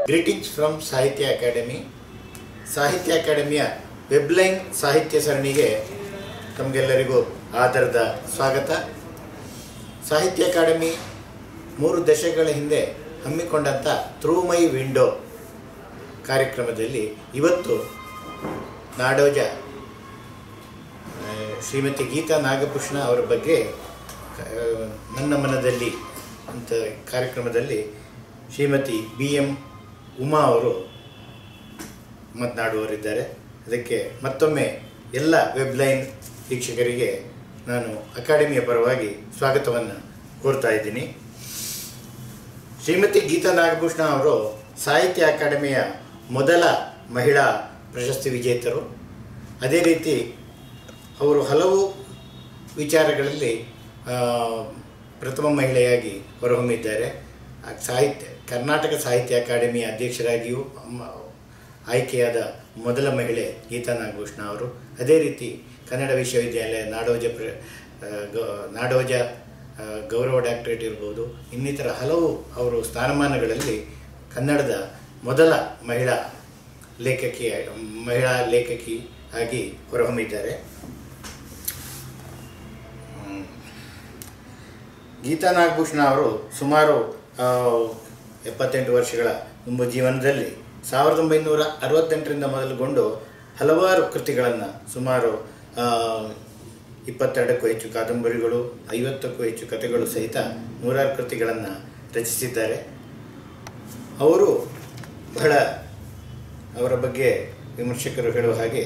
Greetings from ಸಾಹಿತ್ಯ academy ಸಾಹಿತ್ಯ ಅಕಾಡೆಮಿಯ ವೆಬ್ಲೈನ್ ಸಾಹಿತ್ಯ ಸರಣಿಗೆ ತಮಗೆಲ್ಲರಿಗೂ ಆಧಾರದ ಸ್ವಾಗತ ಸಾಹಿತ್ಯ ಅಕಾಡೆಮಿ ಮೂರು ದಶಕಗಳ ಹಿಂದೆ ಹಮ್ಮಿಕೊಂಡಂಥ ಥ್ರೂ ಮೈ ವಿಂಡೋ ಕಾರ್ಯಕ್ರಮದಲ್ಲಿ ಇವತ್ತು ನಾಡೋಜ ಆ, ಶ್ರೀಮತಿ ಗೀತಾ ನಾಗಭೂಷಣ ಅವರ ಬಗ್ಗೆ ಆ, ನನ್ನ ಮನದಲ್ಲಿ ಅಂತ ಕಾರ್ಯಕ್ರಮದಲ್ಲಿ ಶ್ರೀಮತಿ ಬಿ ಎಂ ಉಮಾ ಅವರು ಮಾತನಾಡುವವರಿದ್ದಾರೆ ಅದಕ್ಕೆ ಮತ್ತೊಮ್ಮೆ ಎಲ್ಲ ವೆಬ್ಲೈನ್ ವೀಕ್ಷಕರಿಗೆ ನಾನು ಅಕಾಡೆಮಿಯ ಪರವಾಗಿ ಸ್ವಾಗತವನ್ನು ಕೋರ್ತಾ ಇದ್ದೀನಿ ಶ್ರೀಮತಿ ಗೀತಾ ನಾಗಭೂಷಣ ಅವರು ಸಾಹಿತ್ಯ ಅಕಾಡೆಮಿಯ ಮೊದಲ ಮಹಿಳಾ ಪ್ರಶಸ್ತಿ ವಿಜೇತರು ಅದೇ ರೀತಿ ಅವರು ಹಲವು ವಿಚಾರಗಳಲ್ಲಿ ಆ, ಪ್ರಥಮ ಮಹಿಳೆಯಾಗಿ ಹೊರಹೊಮ್ಮಿದ್ದಾರೆ ಆ ಸಾಹಿತ್ಯ ಕರ್ನಾಟಕ ಸಾಹಿತ್ಯ ಅಕಾಡೆಮಿಯ ಅಧ್ಯಕ್ಷರಾಗಿಯೂ ಮ- ಆಯ್ಕೆಯಾದ ಮೊದಲ ಮಹಿಳೆ ಗೀತಾ ನಾಗಭೂಷಣ ಅವರು ಅದೇ ರೀತಿ ಕನ್ನಡ ವಿಶ್ವವಿದ್ಯಾಲಯ ನಾಡೋಜ ಪ್ರ ಆ, ಗೌ- ನಾಡೋಜ ಆ, ಗೌರವ ಡಾಕ್ಟರೇಟ್ ಇರ್ಬೋದು ಇನ್ನಿತರ ಹಲವು ಅವರು ಸ್ಥಾನಮಾನಗಳಲ್ಲಿ ಕನ್ನಡದ ಮೊದಲ ಮಹಿಳಾ ಲೇಖಕಿ ಮಹಿಳಾ ಲೇಖಕಿ ಆಗಿ ಹೊರಹೊಮ್ಮಿದ್ದಾರೆ ಹ್ಮ್. ಗೀತಾ ನಾಗಭೂಷಣ ಅವರು ಸುಮಾರು ಆ, ಎಪ್ಪತ್ತೆಂಟು ವರ್ಷಗಳ ತುಂಬ ಜೀವನದಲ್ಲಿ ಸಾವಿರದ ಒಂಬೈನೂರ ಅರವತ್ತೆಂಟರಿಂದ ಮೊದಲುಗೊಂಡು ಹಲವಾರು ಕೃತಿಗಳನ್ನು ಸುಮಾರು ಆ, ಇಪ್ಪತ್ತೆರಡಕ್ಕೂ ಹೆಚ್ಚು ಕಾದಂಬರಿಗಳು ಐವತ್ತಕ್ಕೂ ಹೆಚ್ಚು ಕಥೆಗಳು ಸಹಿತ ನೂರಾರು ಕೃತಿಗಳನ್ನು ರಚಿಸಿದ್ದಾರೆ ಅವರು ಬಹಳ ಅವರ ಬಗ್ಗೆ ವಿಮರ್ಶಕರು ಹೇಳುವ ಹಾಗೆ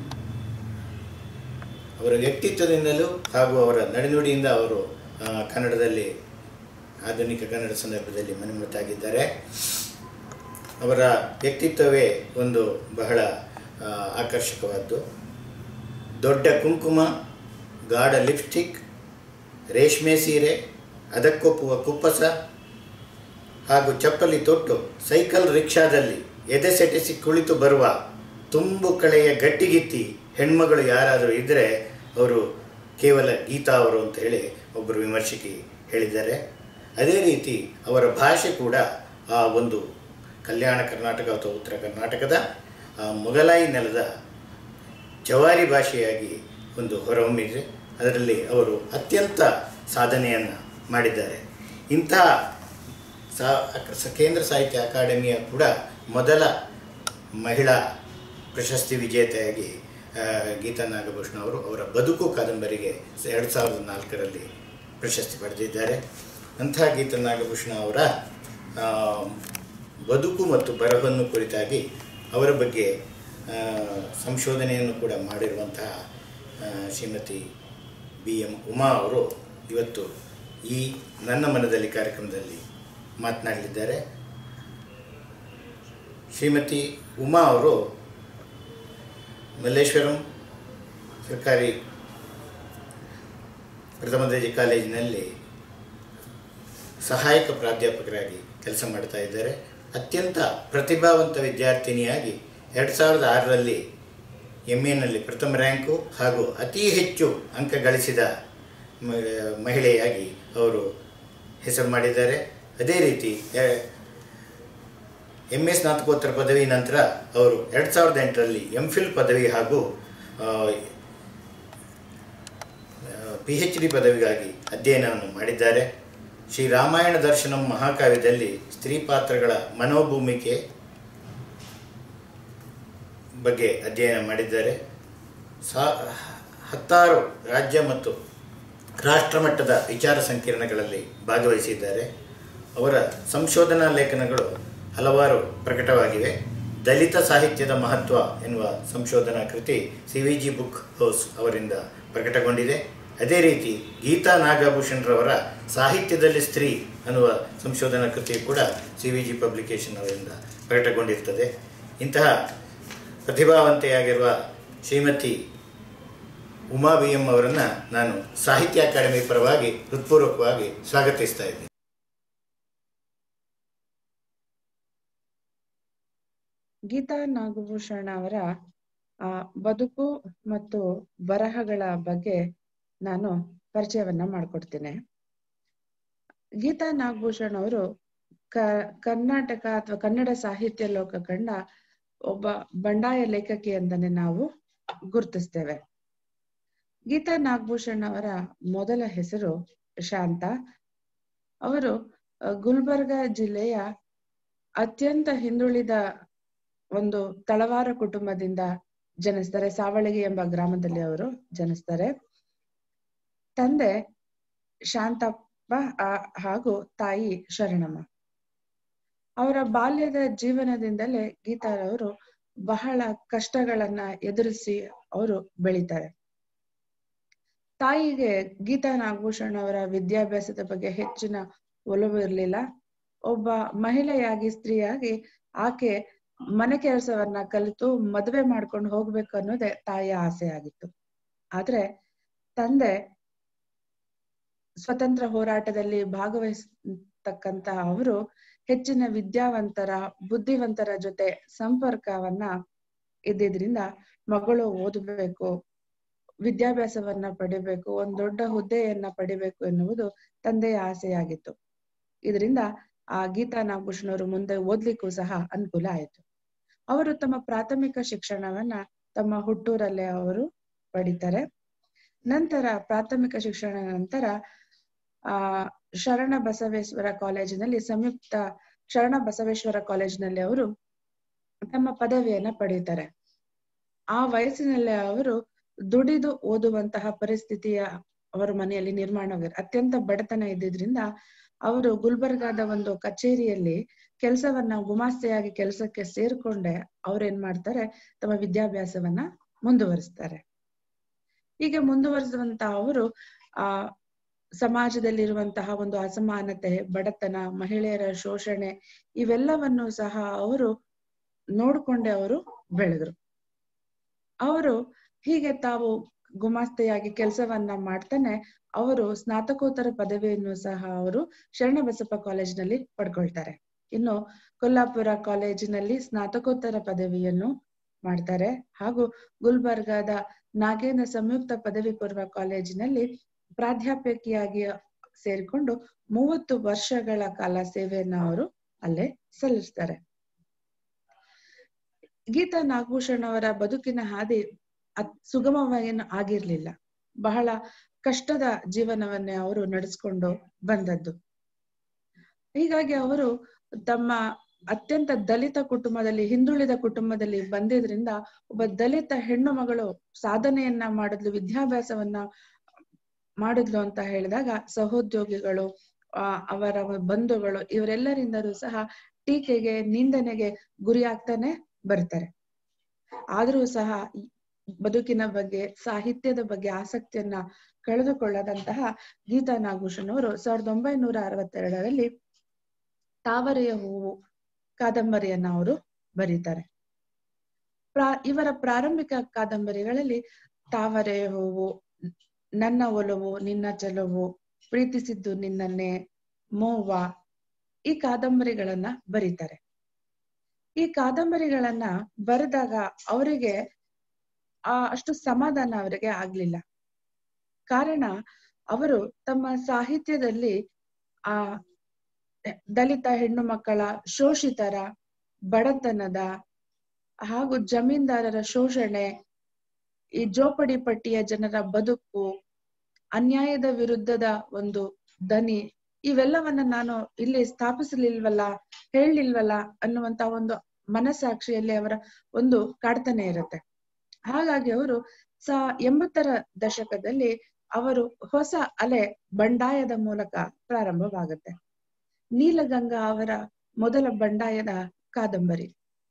ಅವರ ವ್ಯಕ್ತಿತ್ವದಿಂದಲೂ ಹಾಗೂ ಅವರ ನಡೆನುಡಿಯಿಂದ ಅವರು ಆ, ಕನ್ನಡದಲ್ಲಿ ಆಧುನಿಕ ಕನ್ನಡ ಸಂದರ್ಭದಲ್ಲಿ ಮನೆಮುತ್ತಾಗಿದ್ದಾರೆ ಅವರ ವ್ಯಕ್ತಿತ್ವವೇ ಒಂದು ಬಹಳ ಆ, ಆಕರ್ಷಕವಾದ್ದು ದೊಡ್ಡ ಕುಂಕುಮ ಗಾಢ ಲಿಪ್ಸ್ಟಿಕ್ ರೇಷ್ಮೆ ಸೀರೆ ಅದಕ್ಕೊಪ್ಪುವ ಕುಪ್ಪಸ ಹಾಗೂ ಚಪ್ಪಲಿ ತೊಟ್ಟು ಸೈಕಲ್ ರಿಕ್ಷಾದಲ್ಲಿ ಎದೆಸೆಟಿಸಿ ಕುಳಿತು ಬರುವ ತುಂಬು ಕಳೆಯ ಗಟ್ಟಿಗಿತ್ತಿ ಹೆಣ್ಮಗಳು ಯಾರಾದರೂ ಇದ್ದರೆ ಅವರು ಕೇವಲ ಗೀತಾ ಅವರು ಅಂತ ಹೇಳಿ ಒಬ್ಬರು ವಿಮರ್ಶಕಿ ಹೇಳಿದ್ದಾರೆ ಅದೇ ರೀತಿ ಅವರ ಭಾಷೆ ಕೂಡ ಆ ಒಂದು ಕಲ್ಯಾಣ ಕರ್ನಾಟಕ ಅಥವಾ ಉತ್ತರ ಕರ್ನಾಟಕದ ಆ ಮೊಘಲಾಯಿ ನೆಲದ ಜವಾರಿ ಭಾಷೆಯಾಗಿ ಒಂದು ಹೊರಹೊಮ್ಮಿದೆ ಅದರಲ್ಲಿ ಅವರು ಅತ್ಯಂತ ಸಾಧನೆಯನ್ನು ಮಾಡಿದ್ದಾರೆ ಇಂತಹ ಸಾ ಸ- ಕೇಂದ್ರ ಸಾಹಿತ್ಯ ಅಕಾಡೆಮಿಯ ಕೂಡ ಮೊದಲ ಮಹಿಳಾ ಪ್ರಶಸ್ತಿ ವಿಜೇತೆಯಾಗಿ ಆ, ಗೀತಾ ನಾಗಭೂಷಣ ಅವರು ಅವರ ಬದುಕು ಕಾದಂಬರಿಗೆ ಎರಡು ಸಾವಿರದ ನಾಲ್ಕರಲ್ಲಿ ಪ್ರಶಸ್ತಿ ಪಡೆದಿದ್ದಾರೆ ಅಂತಹ ಗೀತಾ ನಾಗಭೂಷಣ ಅವರ ಆ, ಬದುಕು ಮತ್ತು ಬರಹವನ್ನು ಕುರಿತಾಗಿ ಅವರ ಬಗ್ಗೆ ಆ, ಸಂಶೋಧನೆಯನ್ನು ಕೂಡ ಮಾಡಿರುವಂತಹ ಆ, ಶ್ರೀಮತಿ ಬಿ ಎಂ ಉಮಾ ಅವರು ಇವತ್ತು ಈ ನನ್ನ ಮನದಲ್ಲಿ ಕಾರ್ಯಕ್ರಮದಲ್ಲಿ ಮಾತನಾಡಲಿದ್ದಾರೆ ಶ್ರೀಮತಿ ಉಮಾ ಅವರು ಮಲ್ಲೇಶ್ವರಂ ಸರ್ಕಾರಿ ಪ್ರಥಮ ದರ್ಜೆ ಕಾಲೇಜಿನಲ್ಲಿ ಸಹಾಯಕ ಪ್ರಾಧ್ಯಾಪಕರಾಗಿ ಕೆಲಸ ಮಾಡ್ತಾ ಇದ್ದಾರೆ ಅತ್ಯಂತ ಪ್ರತಿಭಾವಂತ ವಿದ್ಯಾರ್ಥಿನಿಯಾಗಿ ಎರಡು ಸಾವಿರದ ಆರರಲ್ಲಿ ಎಮ್ ಎನಲ್ಲಿ ಪ್ರಥಮ ರ್ಯಾಂಕು ಹಾಗೂ ಅತಿ ಹೆಚ್ಚು ಅಂಕ ಗಳಿಸಿದ ಮ- ಮಹಿಳೆಯಾಗಿ ಅವರು ಹೆಸರು ಮಾಡಿದ್ದಾರೆ ಅದೇ ರೀತಿ ಎಮ್ ಎಸ್ ಸ್ನಾತಕೋತ್ತರ ಪದವಿ ನಂತರ ಅವರು ಎರಡು ಸಾವಿರದ ಎಂಟರಲ್ಲಿ ಎಂ ಫಿಲ್ ಪದವಿ ಹಾಗೂ ಪಿ ಎಚ್ ಡಿ ಪದವಿಗಾಗಿ ಅಧ್ಯಯನವನ್ನು ಮಾಡಿದ್ದಾರೆ ಶ್ರೀ ರಾಮಾಯಣ ದರ್ಶನಂ ಮಹಾಕಾವ್ಯದಲ್ಲಿ ಸ್ತ್ರೀ ಪಾತ್ರಗಳ ಮನೋಭೂಮಿಕೆ ಬಗ್ಗೆ ಅಧ್ಯಯನ ಮಾಡಿದ್ದಾರೆ ಸಾ ಹತ್ತಾರು ರಾಜ್ಯ ಮತ್ತು ರಾಷ್ಟ್ರಮಟ್ಟದ ವಿಚಾರ ಸಂಕಿರಣಗಳಲ್ಲಿ ಭಾಗವಹಿಸಿದ್ದಾರೆ ಅವರ ಸಂಶೋಧನಾ ಲೇಖನಗಳು ಹಲವಾರು ಪ್ರಕಟವಾಗಿವೆ ದಲಿತ ಸಾಹಿತ್ಯದ ಮಹತ್ವ ಎನ್ನುವ ಸಂಶೋಧನಾ ಕೃತಿ C V G book house ಅವರಿಂದ ಪ್ರಕಟಗೊಂಡಿದೆ ಅದೇ ರೀತಿ ಗೀತಾ ನಾಗಭೂಷಣರವರ ಸಾಹಿತ್ಯದಲ್ಲಿ ಸ್ತ್ರೀ ಅನ್ನುವ ಸಂಶೋಧನಾ ಕೃತಿ ಕೂಡ ಸಿ ವಿ ಜಿ ಪಬ್ಲಿಕೇಶನ್ ಅವರಿಂದ ಪ್ರಕಟಗೊಂಡಿರ್ತದೆ ಇಂತಹ ಪ್ರತಿಭಾವಂತೆಯಾಗಿರುವ ಶ್ರೀಮತಿ ಉಮಾ ಬಿ ಎಂ ಅವರನ್ನು ನಾನು ಸಾಹಿತ್ಯ ಅಕಾಡೆಮಿ ಪರವಾಗಿ ಹೃತ್ಪೂರ್ವಕವಾಗಿ ಸ್ವಾಗತಿಸ್ತಾ ಇದ್ದೀನಿ ಗೀತಾ ನಾಗಭೂಷಣ ಅವರ ಆ ಬದುಕು ಮತ್ತು ಬರಹಗಳ ಬಗ್ಗೆ ನಾನು ಪರಿಚಯವನ್ನ ಮಾಡಿಕೊಡ್ತೇನೆ ಗೀತಾ ನಾಗಭೂಷಣ್ ಅವರು ಕ ಕರ್ನಾಟಕ ಅಥವಾ ಕನ್ನಡ ಸಾಹಿತ್ಯ ಲೋಕ ಕಂಡ ಒಬ್ಬ ಬಂಡಾಯ ಲೇಖಕಿ ಅಂತಾನೆ ನಾವು ಗುರುತಿಸ್ತೇವೆ ಗೀತಾ ನಾಗಭೂಷಣ್ ಅವರ ಮೊದಲ ಹೆಸರು ಶಾಂತ ಅವರು ಗುಲ್ಬರ್ಗ ಜಿಲ್ಲೆಯ ಅತ್ಯಂತ ಹಿಂದುಳಿದ ಒಂದು ತಳವಾರ ಕುಟುಂಬದಿಂದ ಜನಿಸ್ತಾರೆ ಸಾವಳಗಿ ಎಂಬ ಗ್ರಾಮದಲ್ಲಿ ಅವರು ಜನಿಸ್ತಾರೆ ತಂದೆ ಶಾಂತಪ್ಪ ಹಾಗೂ ತಾಯಿ ಶರಣಮ್ಮ ಅವರ ಬಾಲ್ಯದ ಜೀವನದಿಂದಲೇ ಗೀತಾರವರು ಬಹಳ ಕಷ್ಟಗಳನ್ನ ಎದುರಿಸಿ ಅವರು ಬೆಳಿತಾರೆ ತಾಯಿಗೆ ಗೀತಾ ನಾಗಭೂಷಣ್ ಅವರ ವಿದ್ಯಾಭ್ಯಾಸದ ಬಗ್ಗೆ ಹೆಚ್ಚಿನ ಒಲವು ಇರಲಿಲ್ಲ ಒಬ್ಬ ಮಹಿಳೆಯಾಗಿ ಸ್ತ್ರೀಯಾಗಿ ಆಕೆ ಮನೆ ಕೆಲಸವನ್ನ ಕಲಿತು ಮದುವೆ ಮಾಡ್ಕೊಂಡು ಹೋಗ್ಬೇಕು ಅನ್ನೋದೇ ತಾಯಿಯ ಆಸೆ ಆಗಿತ್ತು ಆದ್ರೆ ತಂದೆ ಸ್ವತಂತ್ರ ಹೋರಾಟದಲ್ಲಿ ಭಾಗವಹಿಸ್ತಕ್ಕಂತ ಅವರು ಹೆಚ್ಚಿನ ವಿದ್ಯಾವಂತರ ಬುದ್ಧಿವಂತರ ಜೊತೆ ಸಂಪರ್ಕವನ್ನ ಇದ್ದಿದ್ರಿಂದ ಮಗಳು ಓದಬೇಕು ವಿದ್ಯಾಭ್ಯಾಸವನ್ನ ಪಡಿಬೇಕು ಒಂದ್ ದೊಡ್ಡ ಹುದ್ದೆಯನ್ನ ಪಡಿಬೇಕು ಎನ್ನುವುದು ತಂದೆಯ ಆಸೆಯಾಗಿತ್ತು ಇದರಿಂದ ಆ ಗೀತಾ ನಾಗಭೂಷಣ್ ಅವರು ಮುಂದೆ ಓದ್ಲಿಕ್ಕೂ ಸಹ ಅನುಕೂಲ ಆಯಿತು ಅವರು ತಮ್ಮ ಪ್ರಾಥಮಿಕ ಶಿಕ್ಷಣವನ್ನ ತಮ್ಮ ಹುಟ್ಟೂರಲ್ಲೇ ಅವರು ಪಡಿತಾರೆ ನಂತರ ಪ್ರಾಥಮಿಕ ಶಿಕ್ಷಣ ನಂತರ ಆ ಶರಣ ಬಸವೇಶ್ವರ ಕಾಲೇಜಿನಲ್ಲಿ ಸಂಯುಕ್ತ ಶರಣ ಬಸವೇಶ್ವರ ಕಾಲೇಜಿನಲ್ಲಿ ಅವರು ತಮ್ಮ ಪದವಿಯನ್ನ ಪಡೀತಾರೆ ಆ ವಯಸ್ಸಿನಲ್ಲೇ ಅವರು ದುಡಿದು ಓದುವಂತಹ ಪರಿಸ್ಥಿತಿಯ ಅವರ ಮನೆಯಲ್ಲಿ ನಿರ್ಮಾಣವಾಗಿದೆ ಅತ್ಯಂತ ಬಡತನ ಇದ್ದಿದ್ರಿಂದ ಅವರು ಗುಲ್ಬರ್ಗಾದ ಒಂದು ಕಚೇರಿಯಲ್ಲಿ ಕೆಲಸವನ್ನ ಗುಮಾಸ್ತೆಯಾಗಿ ಕೆಲಸಕ್ಕೆ ಸೇರ್ಕೊಂಡೆ ಅವ್ರೇನ್ ಮಾಡ್ತಾರೆ ತಮ್ಮ ವಿದ್ಯಾಭ್ಯಾಸವನ್ನ ಮುಂದುವರಿಸ್ತಾರೆ ಹೀಗೆ ಮುಂದುವರಿಸುವಂತ ಅವರು ಆ ಸಮಾಜದಲ್ಲಿರುವಂತಹ ಒಂದು ಅಸಮಾನತೆ ಬಡತನ ಮಹಿಳೆಯರ ಶೋಷಣೆ ಇವೆಲ್ಲವನ್ನು ಸಹ ಅವರು ನೋಡ್ಕೊಂಡೆ ಅವರು ಬೆಳೆದ್ರು ಅವರು ಹೀಗೆ ತಾವು ಗುಮಾಸ್ತೆಯಾಗಿ ಕೆಲಸವನ್ನ ಮಾಡ್ತಾನೆ ಅವರು ಸ್ನಾತಕೋತ್ತರ ಪದವಿಯನ್ನು ಸಹ ಅವರು ಶರಣಬಸಪ್ಪ ಕಾಲೇಜಿನಲ್ಲಿ ಪಡ್ಕೊಳ್ತಾರೆ ಇನ್ನು ಕೊಲ್ಲಾಪುರ ಕಾಲೇಜಿನಲ್ಲಿ ಸ್ನಾತಕೋತ್ತರ ಪದವಿಯನ್ನು ಮಾಡ್ತಾರೆ ಹಾಗೂ ಗುಲ್ಬರ್ಗಾದ ನಾಗೇಂದ್ರ ಸಂಯುಕ್ತ ಪದವಿ ಪೂರ್ವ ಕಾಲೇಜಿನಲ್ಲಿ ಪ್ರಾಧ್ಯಾಪಕಿಯಾಗಿ ಸೇರಿಕೊಂಡು ಮೂವತ್ತು ವರ್ಷಗಳ ಕಾಲ ಸೇವೆಯನ್ನ ಅವರು ಅಲ್ಲೇ ಸಲ್ಲಿಸ್ತಾರೆ ಗೀತಾ ನಾಗಭೂಷಣ್ ಅವರ ಬದುಕಿನ ಹಾದಿ ಸುಗಮವೇನು ಆಗಿರ್ಲಿಲ್ಲ ಬಹಳ ಕಷ್ಟದ ಜೀವನವನ್ನೇ ಅವರು ನಡೆಸ್ಕೊಂಡು ಬಂದದ್ದು ಹೀಗಾಗಿ ಅವರು ತಮ್ಮ ಅತ್ಯಂತ ದಲಿತ ಕುಟುಂಬದಲ್ಲಿ ಹಿಂದುಳಿದ ಕುಟುಂಬದಲ್ಲಿ ಬಂದಿದ್ರಿಂದ ಒಬ್ಬ ದಲಿತ ಹೆಣ್ಣು ಮಗಳು ಸಾಧನೆಯನ್ನ ಮಾಡಿದ್ಲು ವಿದ್ಯಾಭ್ಯಾಸವನ್ನ ಮಾಡಿದ್ಲು ಅಂತ ಹೇಳಿದಾಗ ಸಹೋದ್ಯೋಗಿಗಳು ಆ ಅವರ ಬಂಧುಗಳು ಇವರೆಲ್ಲರಿಂದಲೂ ಸಹ ಟೀಕೆಗೆ ನಿಂದನೆಗೆ ಗುರಿಯಾಗ್ತಾನೆ ಬರ್ತಾರೆ ಆದ್ರೂ ಸಹ ಬದುಕಿನ ಬಗ್ಗೆ ಸಾಹಿತ್ಯದ ಬಗ್ಗೆ ಆಸಕ್ತಿಯನ್ನ ಕಳೆದುಕೊಳ್ಳದಂತಹ ಗೀತಾ ನಾಗಭೂಷಣ್ ಅವರು ಸಾವಿರದ ಒಂಬೈನೂರ ಅರವತ್ತೆರಡರಲ್ಲಿ ತಾವರೆಯ ಹೂವು ಕಾದಂಬರಿಯನ್ನ ಅವರು ಬರೀತಾರೆ ಪ್ರಾ ಇವರ ಪ್ರಾರಂಭಿಕ ಕಾದಂಬರಿಗಳಲ್ಲಿ ತಾವರೆಯ ಹೂವು ನನ್ನ ಒಲವು ನಿನ್ನ ಚೆಲುವು ಪ್ರೀತಿಸಿದ್ದು ನಿನ್ನನ್ನೇ ಮೋವ ಈ ಕಾದಂಬರಿಗಳನ್ನ ಬರೀತಾರೆ ಈ ಕಾದಂಬರಿಗಳನ್ನ ಬರೆದಾಗ ಅವರಿಗೆ ಆ ಅಷ್ಟು ಸಮಾಧಾನ ಅವರಿಗೆ ಆಗ್ಲಿಲ್ಲ ಕಾರಣ ಅವರು ತಮ್ಮ ಸಾಹಿತ್ಯದಲ್ಲಿ ಆ ದಲಿತ ಹೆಣ್ಣು ಮಕ್ಕಳ ಶೋಷಿತರ ಬಡತನದ ಹಾಗೂ ಜಮೀನ್ದಾರರ ಶೋಷಣೆ ಈ ಜೋಪಡಿ ಪಟ್ಟಿಯ ಜನರ ಬದುಕು ಅನ್ಯಾಯದ ವಿರುದ್ಧದ ಒಂದು ದನಿ ಇವೆಲ್ಲವನ್ನ ನಾನು ಇಲ್ಲಿ ಸ್ಥಾಪಿಸಲಿಲ್ವಲ್ಲ ಹೇಳಲಿಲ್ವಲ್ಲ ಅನ್ನುವಂತ ಒಂದು ಮನಸ್ಸಾಕ್ಷಿಯಲ್ಲಿ ಅವರ ಒಂದು ಕಾಡ್ತಾನೆ ಇರುತ್ತೆ ಹಾಗಾಗಿ ಅವರು ಸ ಎಂಬತ್ತರ ದಶಕದಲ್ಲಿ ಅವರು ಹೊಸ ಅಲೆ ಬಂಡಾಯದ ಮೂಲಕ ಪ್ರಾರಂಭವಾಗುತ್ತೆ ನೀಲಗಂಗಾ ಅವರ ಮೊದಲ ಬಂಡಾಯದ ಕಾದಂಬರಿ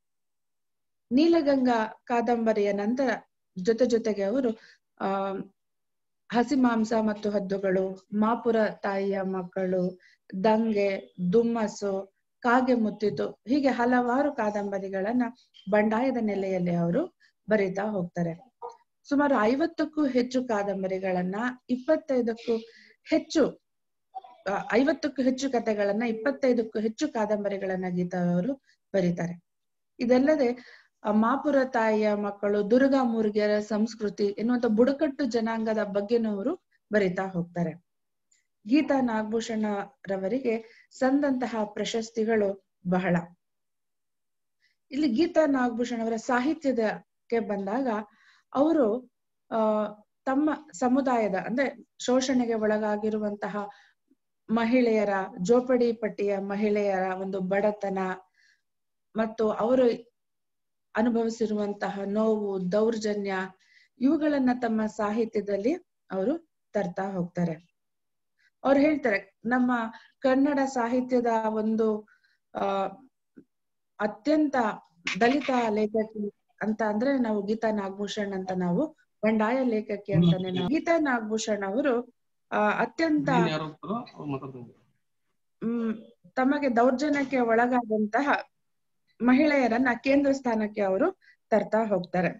ನೀಲಗಂಗಾ ಕಾದಂಬರಿಯ ನಂತರ ಜೊತೆ ಜೊತೆಗೆ ಅವರು ಆ ಹಸಿ ಮಾಂಸ ಮತ್ತು ಹದ್ದುಗಳು ಮಾಪುರ ತಾಯಿಯ ಮಕ್ಕಳು ದಂಗೆ ದುಮ್ಮಸ್ಸು ಕಾಗೆ ಮುತ್ತಿತು ಹೀಗೆ ಹಲವಾರು ಕಾದಂಬರಿಗಳನ್ನ ಬಂಡಾಯದ ನೆಲೆಯಲ್ಲಿ ಅವರು ಬರೀತಾ ಹೋಗ್ತಾರೆ ಸುಮಾರು ಐವತ್ತಕ್ಕೂ ಹೆಚ್ಚು ಕಾದಂಬರಿಗಳನ್ನ ಇಪ್ಪತ್ತೈದಕ್ಕೂ ಹೆಚ್ಚು ಐವತ್ತಕ್ಕೂ ಹೆಚ್ಚು ಕಥೆಗಳನ್ನ ಇಪ್ಪತ್ತೈದಕ್ಕೂ ಹೆಚ್ಚು ಕಾದಂಬರಿಗಳನ್ನ ಗೀತಾ ಅವರು ಬರೀತಾರೆ ಇದಲ್ಲದೆ ಮಾಪುರ ತಾಯಿಯ ಮಕ್ಕಳು ದುರ್ಗಾ ಮುರುಗಿಯರ ಸಂಸ್ಕೃತಿ ಎನ್ನುವಂತ ಬುಡಕಟ್ಟು ಜನಾಂಗದ ಬಗ್ಗೆನೂ ಅವರು ಬರಿತಾ ಹೋಗ್ತಾರೆ ಗೀತಾ ನಾಗಭೂಷಣ ರವರಿಗೆ ಸಂದಂತಹ ಪ್ರಶಸ್ತಿಗಳು ಬಹಳ ಇಲ್ಲಿ ಗೀತಾ ನಾಗಭೂಷಣ್ ಅವರ ಸಾಹಿತ್ಯದಕ್ಕೆ ಬಂದಾಗ ಅವರು ಆ ತಮ್ಮ ಸಮುದಾಯದ ಅಂದ್ರೆ ಶೋಷಣೆಗೆ ಒಳಗಾಗಿರುವಂತಹ ಮಹಿಳೆಯರ ಜೋಪಡಿ ಪಟ್ಟಿಯ ಮಹಿಳೆಯರ ಒಂದು ಬಡತನ ಮತ್ತು ಅವರು ಅನುಭವಿಸಿರುವಂತಹ ನೋವು ದೌರ್ಜನ್ಯ ಇವುಗಳನ್ನ ತಮ್ಮ ಸಾಹಿತ್ಯದಲ್ಲಿ ಅವರು ತರ್ತಾ ಹೋಗ್ತಾರೆ ಅವ್ರು ಹೇಳ್ತಾರೆ ನಮ್ಮ ಕನ್ನಡ ಸಾಹಿತ್ಯದ ಒಂದು ಆ ಅತ್ಯಂತ ದಲಿತ ಲೇಖಕಿ ಅಂತ ಅಂದ್ರೆ ನಾವು ಗೀತಾ ನಾಗಭೂಷಣ್ ಅಂತ ನಾವು ಬಂಡಾಯ ಲೇಖಕಿ ಅಂತಾನೆ ನಾವು ಗೀತಾ ನಾಗಭೂಷಣ್ ಅವರು ಆ ಅತ್ಯಂತ ಯಾರು ಹೋಗ್ತಾರೋ ಅವ್ರು ಮಾತಾಡ್ತಾರೆ ಹ್ಮ್ ತಮಗೆ ದೌರ್ಜನ್ಯಕ್ಕೆ ಒಳಗಾದಂತಹ ಮಹಿಳೆಯರನ್ನ ಕೇಂದ್ರ ಸ್ಥಾನಕ್ಕೆ ಅವರು ತರ್ತಾ ಹೋಗ್ತಾರೆ